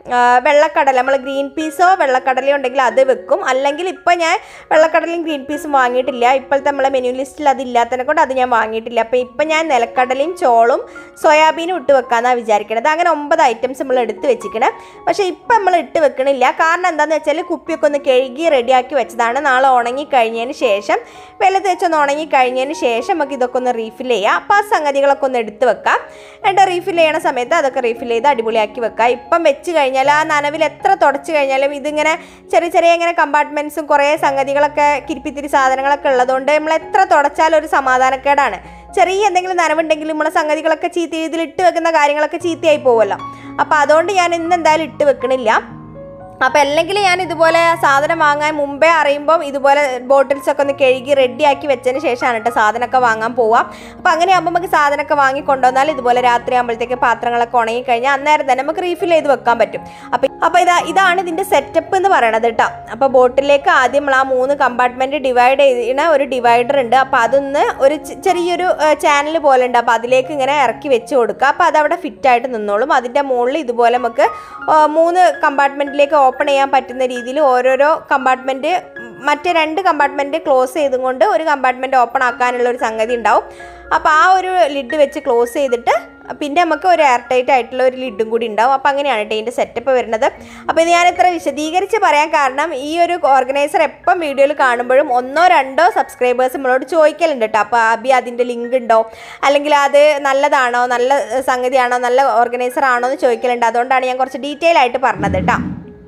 Speaker 1: ആ, വെള്ളക്കടല നമ്മൾ ഗ്രീൻ പീസോ വെള്ളക്കടലയോ ഉണ്ടെങ്കിൽ അത് വെക്കും അല്ലെങ്കിൽ ഇപ്പോൾ ഞാൻ വെള്ളക്കടലയും ഗ്രീൻ പീസും വാങ്ങിയിട്ടില്ല ഇപ്പോഴത്തെ നമ്മളെ മെനു ലിസ്റ്റിൽ അത് ഇല്ലാത്തതിനെ കൊണ്ട് അത് ഞാൻ വാങ്ങിയിട്ടില്ല അപ്പോൾ ഇപ്പം ഞാൻ നിലക്കടലയും ചോളും സോയാബീനും ഇട്ട് വെക്കാമെന്നാണ് വിചാരിക്കണത് അങ്ങനെ ഒമ്പത് ഐറ്റംസ് നമ്മൾ എടുത്ത് വെച്ചിരിക്കണം പക്ഷേ ഇപ്പം നമ്മൾ ഇട്ട് വെക്കണില്ല കാരണം എന്താണെന്ന് വെച്ചാൽ കുപ്പിയൊക്കെ ഒന്ന് കഴുകി റെഡിയാക്കി വെച്ചതാണ് നാളെ ഉണങ്ങി കഴിഞ്ഞതിന് ശേഷം വെള്ളത്തിൽ വെച്ചൊന്ന് ഉണങ്ങി കഴിഞ്ഞതിന് ശേഷം നമുക്ക് ഇതൊക്കെ ഒന്ന് റീഫിൽ ചെയ്യാം അപ്പോൾ ആ സംഗതികളൊക്കെ ഒന്ന് എടുത്ത് വെക്കാം എന്നിട്ട് റീഫിൽ ചെയ്യണ സമയത്ത് അതൊക്കെ റീഫിൽ ചെയ്ത് അടിപൊളിയാക്കി വെക്കാം ഇപ്പം വെച്ച് കഴിഞ്ഞാൽ ആ നനവിൽ എത്ര തുടച്ച് കഴിഞ്ഞാലും ഇതിങ്ങനെ ചെറിയ ചെറിയ ഇങ്ങനെ കമ്പാർട്ട്മെൻറ്റ്സും കുറേ സംഗതികളൊക്കെ കിരിപ്പിത്തിരി സാധനങ്ങളൊക്കെ ഉള്ളതുകൊണ്ട് നമ്മൾ എത്ര തുടച്ചാലും ഒരു സമാധാനക്കേടാണ് ചെറിയ എന്തെങ്കിലും നനവുണ്ടെങ്കിൽ നമ്മളെ സംഗതികളൊക്കെ ചീത്ത ഇതിൽ ഇട്ട് വെക്കുന്ന കാര്യങ്ങളൊക്കെ ചീത്തയായി പോകുമല്ലോ അപ്പോൾ അതുകൊണ്ട് ഞാൻ ഇന്ന് എന്തായാലും ഇട്ട് വെക്കണില്ല അപ്പോൾ അല്ലെങ്കിൽ ഞാൻ ഇതുപോലെ സാധനം വാങ്ങാൻ മുമ്പേ അറിയുമ്പം ഇതുപോലെ ബോട്ടിൽസ് ഒക്കെ ഒന്ന് കഴുകി റെഡിയാക്കി വെച്ചതിന് ശേഷമാണ് കേട്ടോ സാധനമൊക്കെ വാങ്ങാൻ പോവാം അപ്പോൾ അങ്ങനെ ആകുമ്പോൾ നമുക്ക് സാധനമൊക്കെ വാങ്ങി കൊണ്ടുവന്നാൽ ഇതുപോലെ രാത്രി ആകുമ്പോഴത്തേക്ക് പാത്രങ്ങളൊക്കെ ഉണങ്ങി കഴിഞ്ഞാൽ അന്നേരം തന്നെ നമുക്ക് റീഫിൽ ചെയ്ത് വെക്കാൻ പറ്റും അപ്പോൾ അപ്പോൾ ഇതാ ഇതാണ് ഇതിൻ്റെ സെറ്റപ്പ് എന്ന് പറയണത് കേട്ടോ അപ്പോൾ ബോട്ടിലേക്ക് ആദ്യം നമ്മൾ ആ മൂന്ന് കമ്പാർട്ട്മെൻറ്റ് ഡിവൈഡ് ചെയ്യുന്ന ഒരു ഡിവൈഡർ ഉണ്ട് അപ്പോൾ അതൊന്ന് ഒരു ചെ- ചെറിയൊരു ചാനൽ പോലെ ഉണ്ട് അപ്പോൾ അതിലേക്ക് ഇങ്ങനെ ഇറക്കി വെച്ച് കൊടുക്കുക അപ്പോൾ അതവിടെ ഫിറ്റായിട്ട് നിന്നോളും അതിൻ്റെ മുകളിൽ ഇതുപോലെ നമുക്ക് ആ, മൂന്ന് കമ്പാർട്ട്മെൻറ്റിലേക്ക് ഓപ്പൺ ചെയ്യാൻ പറ്റുന്ന രീതിയിൽ ഓരോരോ കമ്പാർട്ട്മെൻറ്റ് മറ്റേ രണ്ട് കമ്പാർട്ട്മെൻറ്റ് ക്ലോസ് ചെയ്തും കൊണ്ട് ഒരു കമ്പാർട്ട്മെൻറ്റ് ഓപ്പൺ ആക്കാനുള്ള ഒരു സംഗതി ഉണ്ടാവും അപ്പോൾ ആ ഒരു ലിഡ് വെച്ച് ക്ലോസ് ചെയ്തിട്ട് പിന്നെ നമുക്ക് ഒരു എയർ ടൈറ്റ് ആയിട്ടുള്ള ഒരു ലിഡും കൂടി ഉണ്ടാവും അപ്പോൾ അങ്ങനെയാണ് കേട്ടോ ഇതിൻ്റെ സെറ്റപ്പ് വരുന്നത് അപ്പോൾ ഇത് ഞാൻ ഇത്ര വിശദീകരിച്ച് പറയാൻ കാരണം ഈ ഒരു ഓർഗനൈസർ എപ്പം വീഡിയോയിൽ കാണുമ്പോഴും ഒന്നോ രണ്ടോ സബ്സ്ക്രൈബേഴ്സ് നമ്മളോട് ചോദിക്കലുണ്ട് കേട്ടോ അപ്പോൾ അബി അതിൻ്റെ ലിങ്ക് ഉണ്ടോ അല്ലെങ്കിൽ അത് നല്ലതാണോ നല്ല ഏഹ്, സംഗതിയാണോ നല്ല ഓർഗനൈസർ ആണോ എന്ന് ചോദിക്കലുണ്ട് അതുകൊണ്ടാണ് ഞാൻ കുറച്ച് ഡീറ്റെയിൽ ആയിട്ട് പറഞ്ഞത് കേട്ടോ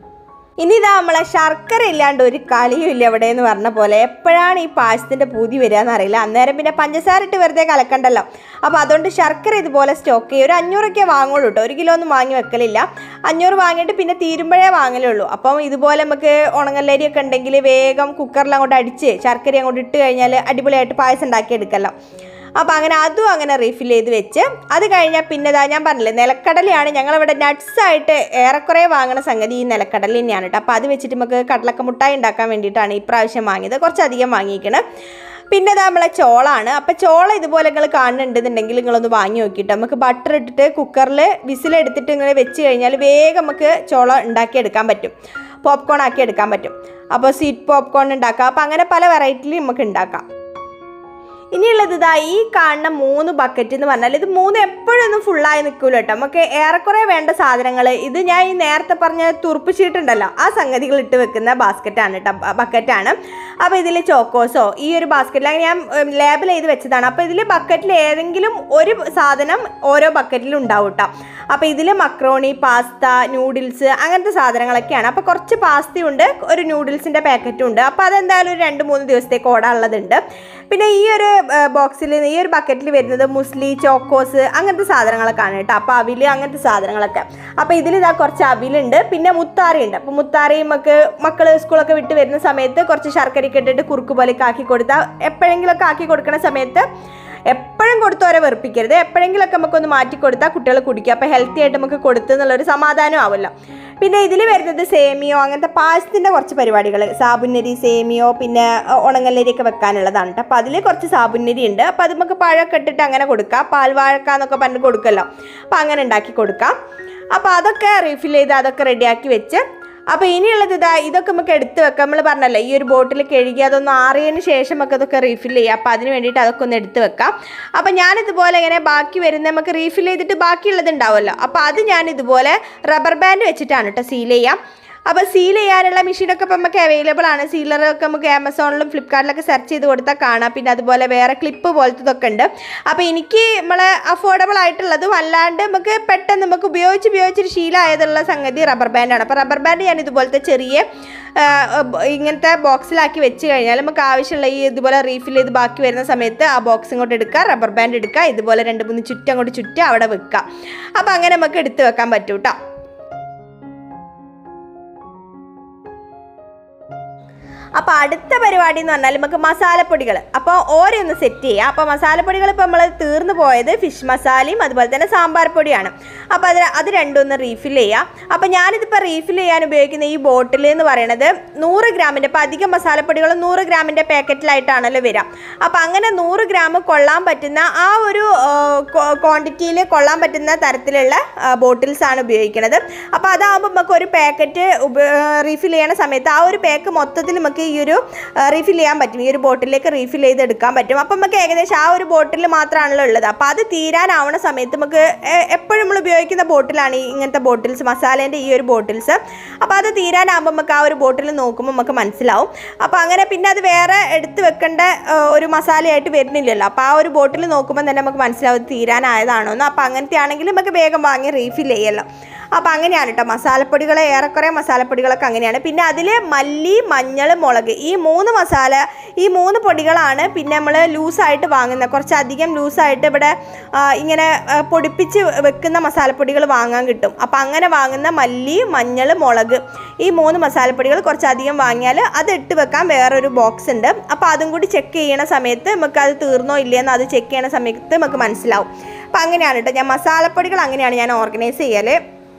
Speaker 1: ഇനി ഇതാ നമ്മളെ ശർക്കര ഇല്ലാണ്ട് ഒരു കളിയും ഇല്ല ഇവിടെ എന്ന് പറഞ്ഞ പോലെ എപ്പോഴാണ് ഈ പായസത്തിൻ്റെ പൂതി വരിക എന്നറിയില്ല അന്നേരം പിന്നെ പഞ്ചസാര ഇട്ട് വെറുതെ കലക്കണ്ടല്ലോ അപ്പോൾ അതുകൊണ്ട് ശർക്കര ഇതുപോലെ സ്റ്റോക്ക് ചെയ്യും ഒരു അഞ്ഞൂറൊക്കെ വാങ്ങുള്ളൂ കേട്ടോ ഒരു കിലോ ഒന്നും വാങ്ങി വെക്കലില്ല അഞ്ഞൂറ് വാങ്ങിയിട്ട് പിന്നെ തീരുമ്പോഴേ വാങ്ങലുള്ളൂ അപ്പം ഇതുപോലെ നമുക്ക് ഉണങ്ങല്ലരിയൊക്കെ ഉണ്ടെങ്കിൽ വേഗം കുക്കറിൽ അങ്ങോട്ട് അടിച്ച് ശർക്കര അങ്ങോട്ട് ഇട്ട് കഴിഞ്ഞാൽ അടിപൊളിയായിട്ട് പായസം ഉണ്ടാക്കി എടുക്കല്ലോ അപ്പോൾ അങ്ങനെ അതും അങ്ങനെ റീഫിൽ ചെയ്ത് വെച്ച് അത് കഴിഞ്ഞാൽ പിന്നെ ഇതാ ഞാൻ പറഞ്ഞില്ലേ നിലക്കടലയാണ് ഞങ്ങളിവിടെ nuts ആയിട്ട് ഏറെക്കുറെ വാങ്ങുന്ന സംഗതി ഈ നിലക്കടല തന്നെയാണ് കേട്ടോ അപ്പോൾ അത് വെച്ചിട്ട് നമുക്ക് കടലക്ക മുട്ടായി ഉണ്ടാക്കാൻ വേണ്ടിയിട്ടാണ് ഈ പ്രാവശ്യം വാങ്ങിയത് കുറച്ചധികം വാങ്ങിയിരിക്കണം പിന്നെ ഇതാ നമ്മളെ ചോളാണ് അപ്പോൾ ചോള ഇതുപോലെ നിങ്ങൾ കാണുന്നുണ്ടെന്നുണ്ടെങ്കിൽ നിങ്ങളൊന്ന് വാങ്ങി നോക്കിയിട്ട് നമുക്ക് ബട്ടർ ഇട്ടിട്ട് കുക്കറിൽ വിസിലെടുത്തിട്ട് ഇങ്ങനെ വെച്ച് കഴിഞ്ഞാൽ വേഗം നമുക്ക് ചോള ഉണ്ടാക്കിയെടുക്കാൻ പറ്റും പോപ്കോൺ ആക്കി എടുക്കാൻ പറ്റും അപ്പോൾ സ്വീറ്റ് പോപ്കോൺ ഉണ്ടാക്കാം അപ്പോൾ അങ്ങനെ പല വെറൈറ്റിയിൽ നമുക്ക് ഉണ്ടാക്കാം ഇനിയുള്ളത് ഇതാ ഈ കാണുന്ന മൂന്ന് ബക്കറ്റ് എന്ന് പറഞ്ഞാൽ ഇത് മൂന്ന് എപ്പോഴൊന്നും ഫുള്ളായി നിൽക്കൂല കേട്ടോ നമുക്ക് ഏറെക്കുറെ വേണ്ട സാധനങ്ങൾ ഇത് ഞാൻ ഈ നേരത്തെ പറഞ്ഞ തുറുപ്പ് ഷീറ്റ് ഉണ്ടല്ലോ ആ സംഗതികൾ ഇട്ട് വെക്കുന്ന ബാസ്ക്കറ്റാണ് കേട്ടോ ബക്കറ്റാണ് അപ്പോൾ ഇതിൽ ചോക്കോസോ ഈ ഒരു ബാസ്ക്കറ്റിൽ അങ്ങനെ ഞാൻ ലേബൽ ചെയ്ത് വെച്ചതാണ് അപ്പോൾ ഇതിൽ ബക്കറ്റിൽ ഏതെങ്കിലും ഒരു സാധനം ഓരോ ബക്കറ്റിലും ഉണ്ടാവും കേട്ടോ അപ്പോൾ ഇതിൽ മക്രോണി പാസ്ത നൂഡിൽസ് അങ്ങനത്തെ സാധനങ്ങളൊക്കെയാണ് അപ്പോൾ കുറച്ച് പാസ്തയുണ്ട് ഒരു നൂഡിൽസിൻ്റെ പാക്കറ്റും ഉണ്ട് അപ്പോൾ അതെന്തായാലും ഒരു രണ്ട് മൂന്ന് ദിവസത്തേക്ക് ഓടാനുള്ളതുണ്ട് പിന്നെ ഈ ഒരു ബോക്സിൽ ഈ ഒരു ബക്കറ്റിൽ വരുന്നത് മുസ്ലി ചോക്കോസ് അങ്ങനത്തെ സാധനങ്ങളൊക്കെയാണ് കേട്ടോ അപ്പോൾ അവിൽ അങ്ങനത്തെ സാധനങ്ങളൊക്കെ അപ്പോൾ ഇതിൽ ഇതാ കുറച്ച് അവിലുണ്ട് പിന്നെ മുത്താറി ഉണ്ട് അപ്പോൾ മുത്താറി നമുക്ക് മക്കൾ സ്കൂളൊക്കെ വിട്ട് വരുന്ന സമയത്ത് കുറച്ച് ശർക്കരയൊക്കെ ഇട്ടിട്ട് കുറുക്ക് പോലെയൊക്കെ ആക്കി കൊടുത്താൽ എപ്പോഴെങ്കിലുമൊക്കെ ആക്കി കൊടുക്കുന്ന സമയത്ത് എപ്പോഴും കൊടുത്തോരെ വെറുപ്പിക്കരുത് എപ്പോഴെങ്കിലൊക്കെ നമുക്കൊന്ന് മാറ്റി കൊടുത്താൽ കുട്ടികൾ കുടിക്കുക അപ്പോൾ ഹെൽത്തി ആയിട്ട് നമുക്ക് കൊടുത്തു എന്നുള്ളൊരു സമാധാനം ആവുമല്ലോ പിന്നെ ഇതിൽ വരുന്നത് സേമിയോ അങ്ങനത്തെ പായസത്തിൻ്റെ കുറച്ച് പരിപാടികൾ സാബുന്നരി സേമിയോ പിന്നെ അഹ്, ഉണങ്ങല്ലരിയൊക്കെ വെക്കാനുള്ളതാണ് കേട്ടോ അപ്പോൾ അതിൽ കുറച്ച് സാബുന്നരി ഉണ്ട് അപ്പോൾ അത് നമുക്ക് പഴമൊക്കെ ഇട്ടിട്ട് അങ്ങനെ കൊടുക്കാം പാൽവാഴക്ക എന്നൊക്കെ പറഞ്ഞ് കൊടുക്കല്ലോ അപ്പോൾ അങ്ങനെ ഉണ്ടാക്കി കൊടുക്കാം അപ്പോൾ അതൊക്കെ റീഫിൽ ചെയ്ത് അതൊക്കെ റെഡിയാക്കി വെച്ച് അപ്പോൾ ഇനിയുള്ളത് ഇതാ ഇതൊക്കെ നമുക്ക് എടുത്ത് വെക്കാം നമ്മൾ പറഞ്ഞല്ലോ ഈ ഒരു ബോട്ടിൽ കഴുകി അതൊന്ന് ആറിയതിന് ശേഷം നമുക്ക് അതൊക്കെ റീഫിൽ ചെയ്യാം അപ്പോൾ അതിന് വേണ്ടിയിട്ട് അതൊക്കെ ഒന്ന് എടുത്ത് വെക്കാം അപ്പോൾ ഞാനിതുപോലെ ഇങ്ങനെ ബാക്കി വരുന്ന നമുക്ക് റീഫിൽ ചെയ്തിട്ട് ബാക്കിയുള്ളത് ഉണ്ടാവുമല്ലോ അപ്പോൾ അത് ഞാൻ ഇതുപോലെ റബ്ബർ ബാൻഡ് വെച്ചിട്ടാണ് കേട്ടോ സീൽ ചെയ്യാം അപ്പോൾ സീൽ ചെയ്യാനുള്ള മെഷീനൊക്കെ ഇപ്പോൾ നമുക്ക് അവൈലബിൾ ആണ് സീലറൊക്കെ നമുക്ക് ആമസോണിലും ഫ്ലിപ്കാർട്ടിലൊക്കെ സെർച്ച് ചെയ്ത് കൊടുത്താൽ കാണാം പിന്നെ അതുപോലെ വേറെ ക്ലിപ്പ് പോലത്തതൊക്കെ ഉണ്ട് അപ്പോൾ എനിക്ക് നമ്മളെ അഫോർഡബിൾ ആയിട്ടുള്ളതും അല്ലാണ്ട് നമുക്ക് പെട്ടെന്ന് നമുക്ക് ഉപയോഗിച്ച് ഉപയോഗിച്ചൊരു ശീലമായതുള്ള സംഗതി റബ്ബർ ബാൻഡാണ് അപ്പോൾ റബ്ബർ ബാൻഡ് ഞാൻ ഇതുപോലത്തെ ചെറിയ ആ, ബ- ഇങ്ങനത്തെ ബോക്സിലാക്കി വെച്ച് കഴിഞ്ഞാൽ നമുക്ക് ആവശ്യമുള്ള ഈ ഇതുപോലെ റീഫിൽ ചെയ്ത് ബാക്കി വരുന്ന സമയത്ത് ആ ബോക്സ് ഇങ്ങോട്ട് എടുക്കുക റബ്ബർ ബാൻഡ് എടുക്കുക ഇതുപോലെ രണ്ട് മൂന്ന് ചുറ്റും അങ്ങോട്ട് ചുറ്റുക അവിടെ വെക്കുക അപ്പോൾ അങ്ങനെ നമുക്ക് എടുത്ത് വെക്കാൻ പറ്റും കേട്ടോ അപ്പോൾ അടുത്ത പരിപാടി എന്ന് പറഞ്ഞാൽ നമുക്ക് മസാലപ്പൊടികൾ അപ്പോൾ ഓരോ ഒന്ന് സെറ്റ് ചെയ്യുക അപ്പോൾ മസാലപ്പൊടികൾ ഇപ്പോൾ നമ്മൾ തീർന്നു പോയത് ഫിഷ് മസാലയും അതുപോലെ തന്നെ സാമ്പാർ പൊടിയാണ് അപ്പോൾ അത് അത് രണ്ടും ഒന്ന് റീഫിൽ ചെയ്യുക അപ്പോൾ ഞാനിതിപ്പോൾ റീഫിൽ ചെയ്യാൻ ഉപയോഗിക്കുന്ന ഈ ബോട്ടിൽ എന്ന് പറയുന്നത് നൂറ് ഗ്രാമിൻ്റെ ഇപ്പോൾ അധികം മസാലപ്പൊടികൾ നൂറ് ഗ്രാമിൻ്റെ പാക്കറ്റിലായിട്ടാണല്ലോ വരിക അപ്പോൾ അങ്ങനെ നൂറ് ഗ്രാം കൊള്ളാൻ പറ്റുന്ന ആ ഒരു ക്വാണ്ടിറ്റിയിൽ കൊള്ളാൻ പറ്റുന്ന തരത്തിലുള്ള ബോട്ടിൽസ് ആണ് ഉപയോഗിക്കുന്നത് അപ്പോൾ അതാകുമ്പോൾ നമുക്ക് ഒരു പാക്കറ്റ് റീഫിൽ ചെയ്യണ സമയത്ത് ആ ഒരു പാക്ക് മൊത്തത്തിൽ നമുക്ക് ഈ ഒരു റീഫിൽ ചെയ്യാൻ പറ്റും ഈ ഒരു ബോട്ടിലേക്ക് റീഫിൽ ചെയ്ത് എടുക്കാൻ പറ്റും അപ്പം നമുക്ക് ഏകദേശം ആ ഒരു ബോട്ടിൽ മാത്രമാണല്ലോ ഉള്ളത് അപ്പോൾ അത് തീരാനാവണ സമയത്ത് നമുക്ക് എ- എപ്പോഴും നമ്മൾ ഉപയോഗിക്കുന്ന ബോട്ടിലാണ് ഈ ഇങ്ങനത്തെ ബോട്ടിൽസ് മസാലേൻ്റെ ഈ ഒരു ബോട്ടിൽസ് അപ്പോൾ അത് തീരാനാകുമ്പോൾ നമുക്ക് ആ ഒരു ബോട്ടിൽ നോക്കുമ്പോൾ നമുക്ക് മനസ്സിലാവും അപ്പോൾ അങ്ങനെ പിന്നെ അത് വേറെ എടുത്ത് വെക്കേണ്ട ആ, ഒരു മസാലയായിട്ട് വരുന്നില്ലല്ലോ അപ്പോൾ ആ ഒരു ബോട്ടിൽ നോക്കുമ്പോൾ തന്നെ നമുക്ക് മനസ്സിലാവും ഇത് തീരാനായതാണോ എന്ന് അപ്പോൾ അങ്ങനത്തെ ആണെങ്കിൽ നമുക്ക് വേഗം വാങ്ങി റീഫിൽ ചെയ്യല്ലോ അപ്പോൾ അങ്ങനെയാണ് കേട്ടോ മസാലപ്പൊടികൾ ഏറെക്കുറെ മസാലപ്പൊടികളൊക്കെ അങ്ങനെയാണ് പിന്നെ അതിൽ മല്ലി മഞ്ഞൾ മുളക് ഈ മൂന്ന് മസാല ഈ മൂന്ന് പൊടികളാണ് പിന്നെ നമ്മൾ ലൂസായിട്ട് വാങ്ങുന്നത് കുറച്ചധികം ലൂസായിട്ട് ഇവിടെ ആ, ഇങ്ങനെ ആ, പൊടിപ്പിച്ച് വെക്കുന്ന മസാലപ്പൊടികൾ വാങ്ങാൻ കിട്ടും അപ്പോൾ അങ്ങനെ വാങ്ങുന്ന മല്ലി മഞ്ഞൾ മുളക് ഈ മൂന്ന് മസാലപ്പൊടികൾ കുറച്ചധികം വാങ്ങിയാൽ അത് ഇട്ട് വെക്കാൻ വേറൊരു ബോക്സ് ഉണ്ട് അപ്പോൾ അതും കൂടി ചെക്ക് ചെയ്യണ സമയത്ത് നമുക്ക് അത് തീർന്നോ ഇല്ലയെന്ന് അത് ചെക്ക് ചെയ്യണ സമയത്ത് നമുക്ക് മനസ്സിലാവും അപ്പോൾ അങ്ങനെയാണ് കേട്ടോ ഞാൻ മസാലപ്പൊടികൾ അങ്ങനെയാണ് ഞാൻ ഓർഗനൈസ് ചെയ്യൽ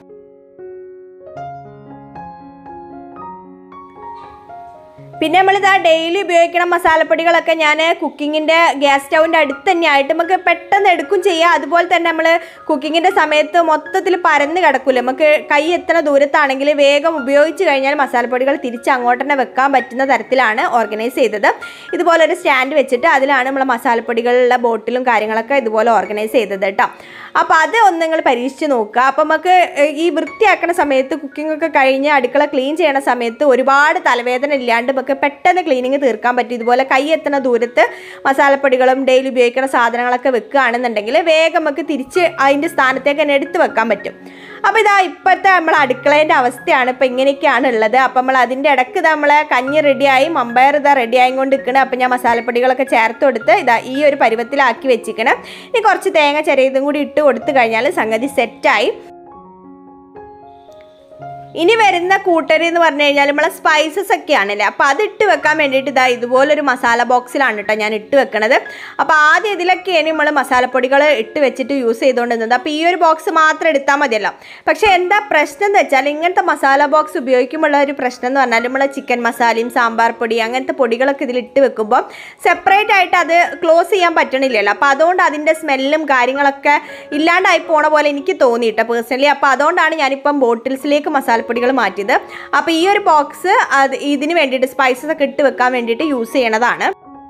Speaker 1: പിന്നെ നമ്മളിതാ ഡെയിലി ഉപയോഗിക്കുന്ന മസാലപ്പൊടികളൊക്കെ ഞാൻ കുക്കിങ്ങിൻ്റെ ഗ്യാസ് സ്റ്റൗവിൻ്റെ അടുത്ത് തന്നെയായിട്ട് നമുക്ക് പെട്ടെന്ന് എടുക്കും ചെയ്യാം അതുപോലെ തന്നെ നമ്മൾ കുക്കിങ്ങിൻ്റെ സമയത്ത് മൊത്തത്തിൽ പരന്ന് കിടക്കില്ല നമുക്ക് കൈ എത്തണ ദൂരത്താണെങ്കിൽ വേഗം ഉപയോഗിച്ച് കഴിഞ്ഞാൽ മസാലപ്പൊടികൾ തിരിച്ച് അങ്ങോട്ട് തന്നെ വെക്കാൻ പറ്റുന്ന തരത്തിലാണ് ഓർഗനൈസ് ചെയ്തത് ഇതുപോലെ ഒരു സ്റ്റാൻഡ് വെച്ചിട്ട് അതിലാണ് നമ്മൾ മസാലപ്പൊടികളുള്ള ബോട്ടിലും കാര്യങ്ങളൊക്കെ ഇതുപോലെ ഓർഗനൈസ് ചെയ്തത് കേട്ടോ അപ്പോൾ അത് ഒന്ന് നിങ്ങൾ പരീക്ഷിച്ച് നോക്കുക അപ്പോൾ നമുക്ക് ഏഹ്, ഈ വൃത്തിയാക്കുന്ന സമയത്ത് കുക്കിംഗ് ഒക്കെ കഴിഞ്ഞ് അടുക്കള ക്ലീൻ ചെയ്യണ സമയത്ത് ഒരുപാട് തലവേദന ഇല്ലാണ്ട് നമുക്ക് പെട്ടെന്ന് ക്ലീനിങ് തീർക്കാൻ പറ്റും ഇതുപോലെ കൈ എത്തുന്ന ദൂരത്ത് മസാലപ്പൊടികളും ഡെയിലി ഉപയോഗിക്കുന്ന സാധനങ്ങളൊക്കെ വെക്കുകയാണെന്നുണ്ടെങ്കിൽ വേഗം നമുക്ക് തിരിച്ച് അതിൻ്റെ സ്ഥാനത്തേക്ക് തന്നെ എടുത്ത് വെക്കാൻ പറ്റും അപ്പോൾ ഇതാ ഇപ്പോഴത്തെ നമ്മൾ അടുക്കളേൻ്റെ അവസ്ഥയാണ് ഇപ്പോൾ ഇങ്ങനെയൊക്കെയാണ് ഉള്ളത് അപ്പോൾ നമ്മൾ അതിൻ്റെ ഇടയ്ക്ക് ഇതാ നമ്മളെ കഞ്ഞി റെഡിയായി മമ്പയർ ഇതാ റെഡി ആയിക്കൊണ്ട് നിൽക്കണം അപ്പോൾ ഞാൻ മസാലപ്പൊടികളൊക്കെ ചേർത്ത് കൊടുത്ത് ഇതാ ഈ ഒരു പരുവത്തിലാക്കി വെച്ചിക്കണം ഇനി കുറച്ച് തേങ്ങ ചെറിയതും കൂടി ഇട്ട് കൊടുത്തു കഴിഞ്ഞാൽ സംഗതി സെറ്റായി ഇനി വരുന്ന കൂട്ടരി എന്ന് പറഞ്ഞു കഴിഞ്ഞാൽ നമ്മളെ സ്പൈസസ് ഒക്കെ ആണല്ലേ അപ്പോൾ അത് ഇട്ട് വെക്കാൻ വേണ്ടിയിട്ട് ഇതാ ഇതുപോലൊരു മസാല ബോക്സിലാണ് കേട്ടോ ഞാൻ ഇട്ട് വെക്കണത് അപ്പോൾ ആദ്യം ഇതിലൊക്കെയാണ് നമ്മൾ മസാലപ്പൊടികൾ ഇട്ട് വെച്ചിട്ട് യൂസ് ചെയ്തുകൊണ്ടിരുന്നത് അപ്പോൾ ഈ ഒരു ബോക്സ് മാത്രം എടുത്താൽ മതിയല്ലോ പക്ഷേ എന്താ പ്രശ്നം എന്ന് വെച്ചാൽ ഇങ്ങനത്തെ മസാല ബോക്സ് ഉപയോഗിക്കുമ്പോൾ ഒരു പ്രശ്നം എന്ന് പറഞ്ഞാൽ നമ്മൾ ചിക്കൻ മസാലയും സാമ്പാർ പൊടി അങ്ങനത്തെ പൊടികളൊക്കെ ഇതിൽ ഇട്ട് വെക്കുമ്പോൾ സെപ്പറേറ്റ് ആയിട്ട് അത് ക്ലോസ് ചെയ്യാൻ പറ്റണില്ലല്ലോ അപ്പോൾ അതുകൊണ്ട് അതിൻ്റെ സ്മെല്ലും കാര്യങ്ങളൊക്കെ ഇല്ലാണ്ടായി പോണ പോലെ എനിക്ക് തോന്നിയിട്ടോ പേഴ്സണലി അപ്പോൾ അതുകൊണ്ടാണ് ഞാനിപ്പം ബോട്ടിൽസിലേക്ക് മസാലപ്പൊടികൾ മാറ്റിയത് അപ്പോൾ ഈ ഒരു ബോക്സ് അത് ഇതിന് വേണ്ടിയിട്ട് സ്പൈസസ് ഒക്കെ ഇട്ട് വെക്കാൻ വേണ്ടിയിട്ട് യൂസ് ചെയ്യണതാണ്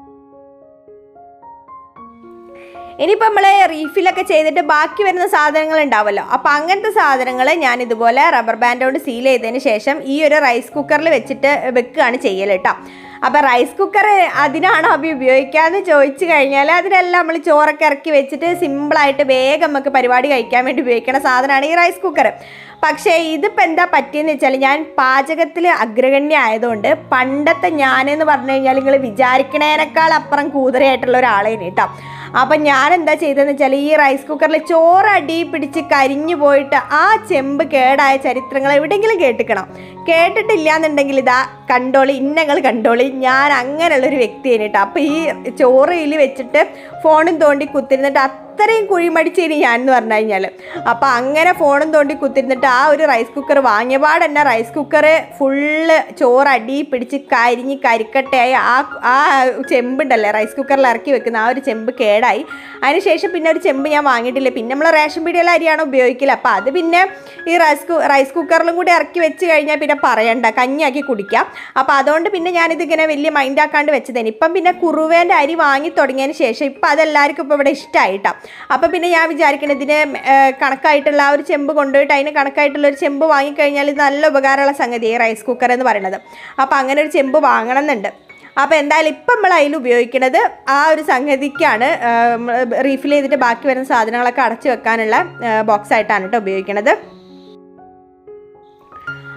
Speaker 1: ഇനിയിപ്പോൾ നമ്മൾ റീഫിലൊക്കെ ചെയ്തിട്ട് ബാക്കി വരുന്ന സാധനങ്ങൾ ഉണ്ടാവുമല്ലോ അപ്പോൾ അങ്ങനത്തെ സാധനങ്ങൾ ഞാൻ ഇതുപോലെ റബ്ബർ ബാൻഡ് കൊണ്ട് സീൽ ചെയ്തതിന് ശേഷം ഈ ഒരു റൈസ് കുക്കറിൽ വെച്ചിട്ട് വെക്കുകയാണ് ചെയ്യൽ കേട്ടോ അപ്പോൾ റൈസ് കുക്കർ അതിനാണോ അഭി ഉപയോഗിക്കാമെന്ന് ചോദിച്ചു കഴിഞ്ഞാൽ അതിനെല്ലാം നമ്മൾ ചോറൊക്കെ ഇറക്കി വെച്ചിട്ട് സിമ്പിളായിട്ട് വേഗം നമുക്ക് പരിപാടി കഴിക്കാൻ വേണ്ടി ഉപയോഗിക്കുന്ന സാധനമാണ് ഈ റൈസ് കുക്കർ പക്ഷേ ഇതിപ്പോൾ എന്താ പറ്റിയെന്ന് വെച്ചാൽ ഞാൻ പാചകത്തിൽ അഗ്രഗണ്യ ആയതുകൊണ്ട് പണ്ടത്തെ ഞാനെന്ന് പറഞ്ഞു കഴിഞ്ഞാൽ നിങ്ങൾ വിചാരിക്കണേനേക്കാൾ അപ്പുറം കൂതറയായിട്ടുള്ള ഒരാളേനെ കേട്ടോ അപ്പം ഞാൻ എന്താ ചെയ്തതെന്ന് വെച്ചാൽ ഈ റൈസ് കുക്കറിൽ ചോറ് അടി പിടിച്ച് കരിഞ്ഞു പോയിട്ട് ആ ചെമ്പ് കേടായ ചരിത്രങ്ങൾ എവിടെയെങ്കിലും കേട്ടിക്കണം കേട്ടിട്ടില്ല എന്നുണ്ടെങ്കിൽ ഇതാ കണ്ടോളി ഇന്നങ്ങൾ കണ്ടോളി ഞാൻ അങ്ങനെയുള്ളൊരു വ്യക്തിയാണ് കേട്ടോ അപ്പോൾ ഈ ചോറിൽ വെച്ചിട്ട് ഫോണും തോണ്ടി കുത്തിരുന്നിട്ട് അത്രയും കുഴിമടിച്ചേനി ഞാൻ എന്ന് പറഞ്ഞു കഴിഞ്ഞാൽ അപ്പോൾ അങ്ങനെ ഫോണും തോണ്ടി കുത്തിരുന്നിട്ട് ആ ഒരു റൈസ് കുക്കർ വാങ്ങിയപാട് തന്നെ റൈസ് കുക്കർ ഫുള്ള് ചോറ് അടി പിടിച്ച് കരിഞ്ഞ് കരിക്കട്ടയായി ആ ആ ചെമ്പുണ്ടല്ലേ റൈസ് കുക്കറിൽ ഇറക്കി വെക്കുന്ന ആ ഒരു ചെമ്പ് കേടായി അതിനുശേഷം പിന്നെ ഒരു ചെമ്പ് ഞാൻ വാങ്ങിയിട്ടില്ല പിന്നെ നമ്മൾ റേഷൻ പീടികയിലെ അരിയാണ് ഉപയോഗിക്കില്ല അപ്പോൾ അത് പിന്നെ ഈ റൈസ് കു റൈസ് കുക്കറിലും കൂടി ഇറക്കി വെച്ച് കഴിഞ്ഞാൽ പിന്നെ പറയണ്ട കഞ്ഞിയാക്കി കുടിക്കാം അപ്പോൾ അതുകൊണ്ട് പിന്നെ ഞാനിതിങ്ങനെ വലിയ മൈൻഡാക്കാണ്ട് വെച്ചതേന് ഇപ്പം പിന്നെ കുറുവേൻ്റെ അരി വാങ്ങി തുടങ്ങിയതിന് ശേഷം ഇപ്പം അതെല്ലാവർക്കും ഇപ്പോൾ ഇവിടെ ഇഷ്ടമായിട്ടാണ് അപ്പം പിന്നെ ഞാൻ വിചാരിക്കണം ഇതിന് ഏർ, കണക്കായിട്ടുള്ള ആ ഒരു ചെമ്പ് കൊണ്ടുപോയിട്ട് അതിന് കണക്കായിട്ടുള്ള ഒരു ചെമ്പ് വാങ്ങിക്കഴിഞ്ഞാൽ ഇത് നല്ല ഉപകാരമുള്ള സംഗതി ഈ റൈസ് കുക്കർ എന്ന് പറയുന്നത് അപ്പോൾ അങ്ങനെ ഒരു ചെമ്പ് വാങ്ങണം എന്നുണ്ട് അപ്പോൾ എന്തായാലും ഇപ്പം നമ്മൾ അതിൽ ഉപയോഗിക്കുന്നത് ആ ഒരു സംഗതിക്കാണ് റീഫിൽ ചെയ്തിട്ട് ബാക്കി വരുന്ന സാധനങ്ങളൊക്കെ അടച്ചു വെക്കാനുള്ള ബോക്സ് ആയിട്ടാണ് കേട്ടോ ഉപയോഗിക്കുന്നത്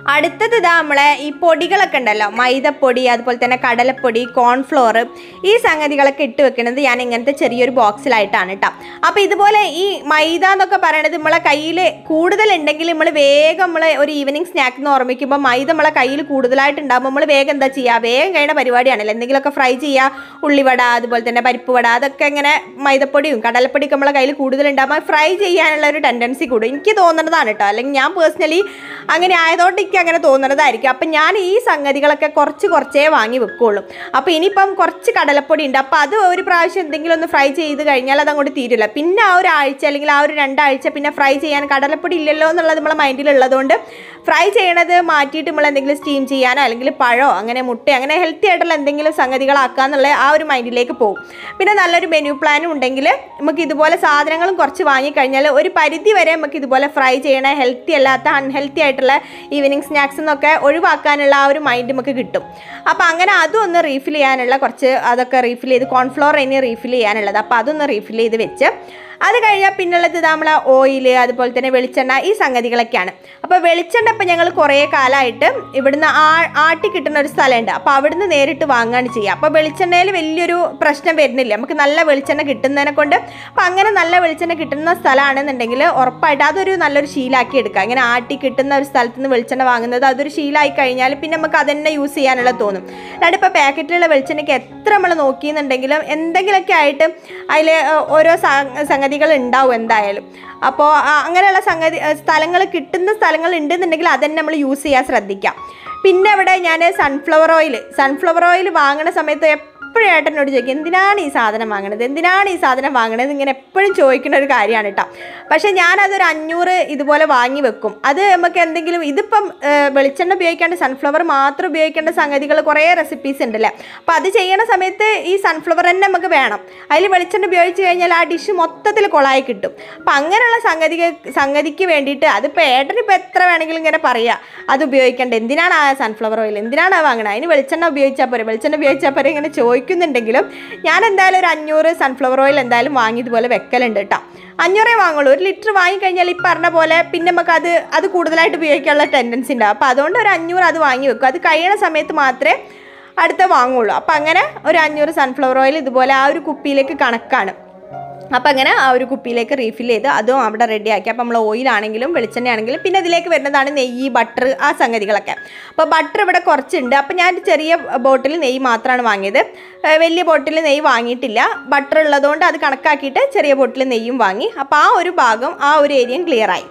Speaker 1: അടുത്തത് ഇതാ നമ്മളെ ഈ പൊടികളൊക്കെ ഉണ്ടല്ലോ മൈദപ്പൊടി അതുപോലെ തന്നെ കടലപ്പൊടി കോൺഫ്ലോർ ഈ സംഗതികളൊക്കെ ഇട്ട് വെക്കുന്നത് ഞാൻ ഇങ്ങനത്തെ ചെറിയൊരു ബോക്സിലായിട്ടാണ് കേട്ടോ അപ്പോൾ ഇതുപോലെ ഈ മൈദ എന്നൊക്കെ പറയണത് നമ്മളെ കയ്യിൽ കൂടുതലുണ്ടെങ്കിൽ നമ്മൾ വേഗം നമ്മൾ ഒരു ഈവനിങ് സ്നാക്ക് എന്ന് ഓർമ്മിക്കുമ്പോൾ മൈദ നമ്മളെ കയ്യിൽ കൂടുതലായിട്ട് ഉണ്ടാകുമ്പോൾ നമ്മൾ വേഗം എന്താ ചെയ്യുക വേഗം കഴിയുന്ന പരിപാടിയാണല്ലോ എന്തെങ്കിലുമൊക്കെ ഫ്രൈ ചെയ്യുക ഉള്ളിവട അതുപോലെ തന്നെ പരിപ്പ് വട അതൊക്കെ ഇങ്ങനെ മൈദപ്പൊടിയും കടലപ്പൊടിയൊക്കെ നമ്മളെ കയ്യിൽ കൂടുതലുണ്ടാകുമ്പോൾ ഫ്രൈ ചെയ്യാനുള്ള ഒരു ടെൻഡൻസി കൂടും എനിക്ക് തോന്നുന്നതാണ് കേട്ടോ അല്ലെങ്കിൽ ഞാൻ പേഴ്സണലി അങ്ങനെ ആയതുകൊണ്ട് എനിക്ക് അങ്ങനെ തോന്നുന്നതായിരിക്കും അപ്പം ഞാൻ ഈ സംഗതികളൊക്കെ കുറച്ച് കുറച്ചേ വാങ്ങി വെക്കുള്ളൂ അപ്പോൾ ഇനിയിപ്പം കുറച്ച് കടലപ്പൊടി ഉണ്ട് അപ്പോൾ അത് ഒരു പ്രാവശ്യം എന്തെങ്കിലും ഒന്ന് ഫ്രൈ ചെയ്ത് കഴിഞ്ഞാൽ അത് അങ്ങോട്ട് തീരില്ല പിന്നെ ആ ഒരു ആഴ്ച അല്ലെങ്കിൽ ആ ഒരു രണ്ടാഴ്ച പിന്നെ ഫ്രൈ ചെയ്യാൻ കടലപ്പൊടി ഇല്ലല്ലോ എന്നുള്ളത് നമ്മളെ മൈൻഡിലുള്ളതുകൊണ്ട് ഫ്രൈ ചെയ്യണത് മാറ്റിയിട്ട് നമ്മൾ എന്തെങ്കിലും സ്റ്റീം ചെയ്യാനോ അല്ലെങ്കിൽ പഴമോ അങ്ങനെ മുട്ട അങ്ങനെ ഹെൽത്തി ആയിട്ടുള്ള എന്തെങ്കിലും സംഗതികളാക്കുക എന്നുള്ള ആ ഒരു മൈൻഡിലേക്ക് പോകും പിന്നെ നല്ലൊരു മെനു പ്ലാനും ഉണ്ടെങ്കിൽ നമുക്ക് ഇതുപോലെ സാധനങ്ങളും കുറച്ച് വാങ്ങിക്കഴിഞ്ഞാൽ ഒരു പരിധി വരെ നമുക്ക് ഇതുപോലെ ഫ്രൈ ചെയ്യണ ഹെൽത്തി അല്ലാത്ത അൺഹെൽത്തി ആയിട്ടുള്ള ഈവനിങ് സ്നാക്സ് എന്നൊക്കെ ഒഴിവാക്കാനുള്ള ആ ഒരു മൈൻഡ് നമുക്ക് കിട്ടും അപ്പോൾ അങ്ങനെ അതും ഒന്ന് റീഫിൽ ചെയ്യാനുള്ള കുറച്ച് അതൊക്കെ റീഫിൽ ചെയ്ത് കോൺഫ്ലോർ ഇനി റീഫിൽ ചെയ്യാനുള്ളത് അപ്പോൾ അതൊന്ന് റീഫിൽ ചെയ്ത് വെച്ച് അത് കഴിഞ്ഞാൽ പിന്നുള്ളത് നമ്മൾ ഓയിൽ അതുപോലെ തന്നെ വെളിച്ചെണ്ണ ഈ സംഗതികളൊക്കെയാണ് അപ്പോൾ വെളിച്ചെണ്ണ ഇപ്പം ഞങ്ങൾ കുറേ കാലമായിട്ട് ഇവിടുന്ന് ആ ആട്ടി കിട്ടുന്ന ഒരു സ്ഥലമുണ്ട് അപ്പോൾ അവിടുന്ന് നേരിട്ട് വാങ്ങുകയാണ് ചെയ്യുക അപ്പോൾ വെളിച്ചെണ്ണയിൽ വലിയൊരു പ്രശ്നം വരുന്നില്ല നമുക്ക് നല്ല വെളിച്ചെണ്ണ കിട്ടുന്നതിനെ കൊണ്ട് അപ്പോൾ അങ്ങനെ നല്ല വെളിച്ചെണ്ണ കിട്ടുന്ന സ്ഥലമാണെന്നുണ്ടെങ്കിൽ ഉറപ്പായിട്ട് അതൊരു നല്ലൊരു ശീലാക്കി എടുക്കുക അങ്ങനെ ആട്ടി കിട്ടുന്ന ഒരു സ്ഥലത്ത് നിന്ന് വെളിച്ചെണ്ണ വാങ്ങുന്നത് അതൊരു ശീലമായി കഴിഞ്ഞാൽ പിന്നെ നമുക്ക് അതന്നെ യൂസ് ചെയ്യാനുള്ള തോന്നും അല്ലാണ്ട് ഇപ്പോൾ പാക്കറ്റിലുള്ള വെളിച്ചെണ്ണയ്ക്ക് എത്ര നമ്മൾ നോക്കിയെന്നുണ്ടെങ്കിലും എന്തെങ്കിലുമൊക്കെ ആയിട്ട് അതിൽ ഓരോ സ- സംഗതികൾ ഉണ്ടാവും എന്തായാലും അപ്പോൾ അങ്ങനെയുള്ള സംഗതി സ്ഥലങ്ങൾ കിട്ടുന്ന സ്ഥലങ്ങൾ ഉണ്ടെന്നുണ്ടെങ്കിൽ അതന്നെ നമ്മൾ യൂസ് ചെയ്യാൻ ശ്രദ്ധിക്കാം പിന്നെ അവിടെ ഞാൻ സൺഫ്ലവർ ഓയിൽ സൺഫ്ലവർ ഓയിൽ വാങ്ങുന്ന സമയത്ത് എപ്പോഴും ഏട്ടനോട് ചോദിക്കും എന്തിനാണ് ഈ സാധനം വാങ്ങണത് എന്തിനാണ് ഈ സാധനം വാങ്ങണത് ഇങ്ങനെ എപ്പോഴും ചോദിക്കുന്ന ഒരു കാര്യമാണ് കേട്ടോ പക്ഷേ ഞാനതൊരു അഞ്ഞൂറ് ഇതുപോലെ വാങ്ങി വെക്കും അത് നമുക്ക് എന്തെങ്കിലും ഇതിപ്പം ഏ, വെളിച്ചെണ്ണ ഉപയോഗിക്കേണ്ട സൺഫ്ലവർ മാത്രം ഉപയോഗിക്കേണ്ട സംഗതികൾ കുറേ റെസിപ്പീസ് ഉണ്ടല്ലേ അപ്പോൾ അത് ചെയ്യണ സമയത്ത് ഈ സൺഫ്ലവർ തന്നെ നമുക്ക് വേണം അതിൽ വെളിച്ചെണ്ണ ഉപയോഗിച്ച് കഴിഞ്ഞാൽ ആ ഡിഷ് മൊത്തത്തിൽ കൊളായി കിട്ടും അപ്പം അങ്ങനെയുള്ള സംഗതി സംഗതിക്ക് വേണ്ടിയിട്ട് അതിപ്പോൾ ഏട്ടനിപ്പോൾ എത്ര വേണമെങ്കിലും ഇങ്ങനെ പറയുക അത് ഉപയോഗിക്കേണ്ട എന്തിനാണ് ആ സൺഫ്ലവർ ഓയിൽ എന്തിനാണ് ആ വാങ്ങണത് അതിന് വെളിച്ചെണ്ണ ഉപയോഗിച്ചാൽ പോരെ വെളിച്ചെണ്ണ ഉപയോഗിച്ചാൽ പോരെ ഇങ്ങനെ ചോദിക്കുന്നുണ്ടെങ്കിലും ഞാൻ എന്തായാലും ഒരു അഞ്ഞൂറ് സൺഫ്ലവർ ഓയിൽ എന്തായാലും വാങ്ങി ഇതുപോലെ വെക്കലുണ്ട് കേട്ടോ അഞ്ഞൂറേ വാങ്ങുള്ളൂ ഒരു ലിറ്റർ വാങ്ങിക്കഴിഞ്ഞാൽ ഈ പറഞ്ഞ പോലെ പിന്നെ നമുക്ക് അത് അത് കൂടുതലായിട്ട് ഉപയോഗിക്കാനുള്ള ടെൻഡൻസി ഉണ്ടാവും അപ്പോൾ അതുകൊണ്ട് ഒരു അഞ്ഞൂറ് അത് വാങ്ങി വെക്കും അത് കഴിയണ സമയത്ത് മാത്രമേ അടുത്ത വാങ്ങുള്ളൂ അപ്പം അങ്ങനെ ഒരു അഞ്ഞൂറ് സൺഫ്ലവർ ഓയിൽ ഇതുപോലെ ആ ഒരു കുപ്പിയിലേക്ക് കണക്കാണ് അപ്പം അങ്ങനെ ആ ഒരു കുപ്പിയിലേക്ക് റീഫിൽ ചെയ്ത് അതും അവിടെ റെഡിയാക്കി അപ്പം നമ്മൾ ഓയിലാണെങ്കിലും വെളിച്ചെണ്ണ ആണെങ്കിലും പിന്നെ ഇതിലേക്ക് വരുന്നതാണ് നെയ്യ് ബട്ടർ ആ സംഗതികളൊക്കെ അപ്പോൾ ബട്ടർ ഇവിടെ കുറച്ചുണ്ട് അപ്പം ഞാൻ ചെറിയ ബോട്ടിൽ നെയ്യ് മാത്രമാണ് വാങ്ങിയത് ഏഹ് വലിയ ബോട്ടിൽ നെയ്യ് വാങ്ങിയിട്ടില്ല ബട്ടർ ഉള്ളതുകൊണ്ട് അത് കണക്കാക്കിയിട്ട് ചെറിയ ബോട്ടിൽ നെയ്യും വാങ്ങി അപ്പോൾ ആ ഒരു ഭാഗം ആ ഒരു ഏരിയയും ക്ലിയർ ആയി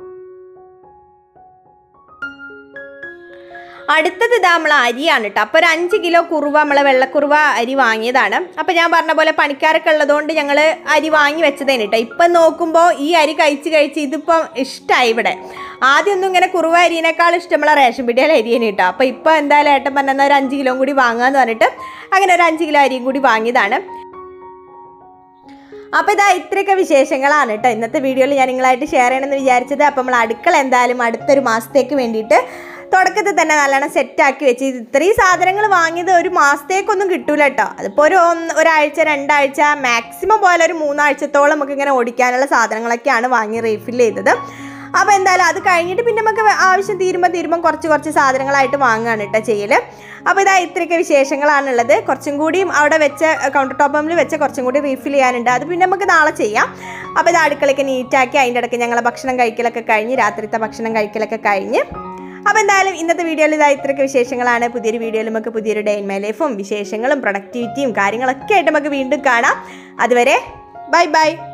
Speaker 1: അടുത്തത് ഇതാ നമ്മൾ അരിയാണ് കേട്ടോ അപ്പോൾ ഒരു അഞ്ച് കിലോ കുറുവ നമ്മളെ വെള്ളക്കുറുവ അരി വാങ്ങിയതാണ് അപ്പോൾ ഞാൻ പറഞ്ഞ പോലെ പണിക്കാരൊക്കെ ഉള്ളതുകൊണ്ട് ഞങ്ങൾ അരി വാങ്ങി വെച്ചതേന് കേട്ടോ ഇപ്പം നോക്കുമ്പോൾ ഈ അരി കഴിച്ച് കഴിച്ച് ഇതിപ്പം ഇഷ്ടമായി ഇവിടെ ആദ്യമൊന്നും ഇങ്ങനെ കുറുവ അരിനേക്കാൾ ഇഷ്ടം നമ്മളെ റേഷൻ പിടിയാൽ അരിയേനെ കേട്ടോ അപ്പോൾ ഇപ്പോൾ എന്തായാലും ഏട്ടൻ പറഞ്ഞാൽ ഒരു അഞ്ച് കിലോ കൂടി വാങ്ങാമെന്ന് പറഞ്ഞിട്ട് അങ്ങനെ ഒരു അഞ്ച് കിലോ അരിയും കൂടി വാങ്ങിയതാണ് അപ്പോൾ ഇതാ ഇത്രയൊക്കെ വിശേഷങ്ങളാണ് കേട്ടോ ഇന്നത്തെ വീഡിയോയിൽ ഞാൻ നിങ്ങളായിട്ട് ഷെയർ ചെയ്യണമെന്ന് വിചാരിച്ചത് അപ്പോൾ നമ്മൾ അടുക്കള എന്തായാലും അടുത്തൊരു മാസത്തേക്ക് വേണ്ടിയിട്ട് തുടക്കത്തിൽ തന്നെ നല്ലോണം സെറ്റാക്കി വെച്ച് ഇത് ഇത്രയും സാധനങ്ങൾ വാങ്ങിയത് ഒരു മാസത്തേക്കൊന്നും കിട്ടൂല കേട്ടോ അതിപ്പോൾ ഒരു ഒന്ന് ഒരാഴ്ച രണ്ടാഴ്ച മാക്സിമം പോലെ ഒരു മൂന്നാഴ്ചത്തോളം നമുക്ക് ഇങ്ങനെ ഓടിക്കാനുള്ള സാധനങ്ങളൊക്കെയാണ് വാങ്ങി റീഫിൽ ചെയ്തത് അപ്പോൾ എന്തായാലും അത് കഴിഞ്ഞിട്ട് പിന്നെ നമുക്ക് ആവശ്യം തീരുമ്പോൾ തീരുമ്പോൾ കുറച്ച് കുറച്ച് സാധനങ്ങളായിട്ട് വാങ്ങുകയാണ് കേട്ടോ ചെയ്യൽ അപ്പോൾ ഇതാ ഇത്രയൊക്കെ വിശേഷങ്ങളാണുള്ളത് കുറച്ചും കൂടിയും അവിടെ വെച്ച കൗണ്ടർ ടോപ്പിൽ വെച്ച കുറച്ചും കൂടി റീഫിൽ ചെയ്യാനുണ്ട് അത് പിന്നെ നമുക്ക് നാളെ ചെയ്യാം അപ്പോൾ ഇത് അടുക്കളയൊക്കെ നീറ്റാക്കി അതിൻ്റെ ഇടയ്ക്ക് ഞങ്ങളെ ഭക്ഷണം കഴിക്കലൊക്കെ കഴിഞ്ഞ് രാത്രിത്തെ ഭക്ഷണം കഴിക്കലൊക്കെ കഴിഞ്ഞ് അപ്പോൾ എന്തായാലും ഇന്നത്തെ വീഡിയോയിൽ ഇതാ ഇത്രയൊക്കെ വിശേഷങ്ങളാണ് പുതിയൊരു വീഡിയോയിൽ നമുക്ക് പുതിയൊരു ഡേ ഇൻ മൈ ലൈഫും വിശേഷങ്ങളും പ്രൊഡക്ടിവിറ്റിയും കാര്യങ്ങളൊക്കെ ആയിട്ട് നമുക്ക് വീണ്ടും കാണാം അതുവരെ ബൈ ബൈ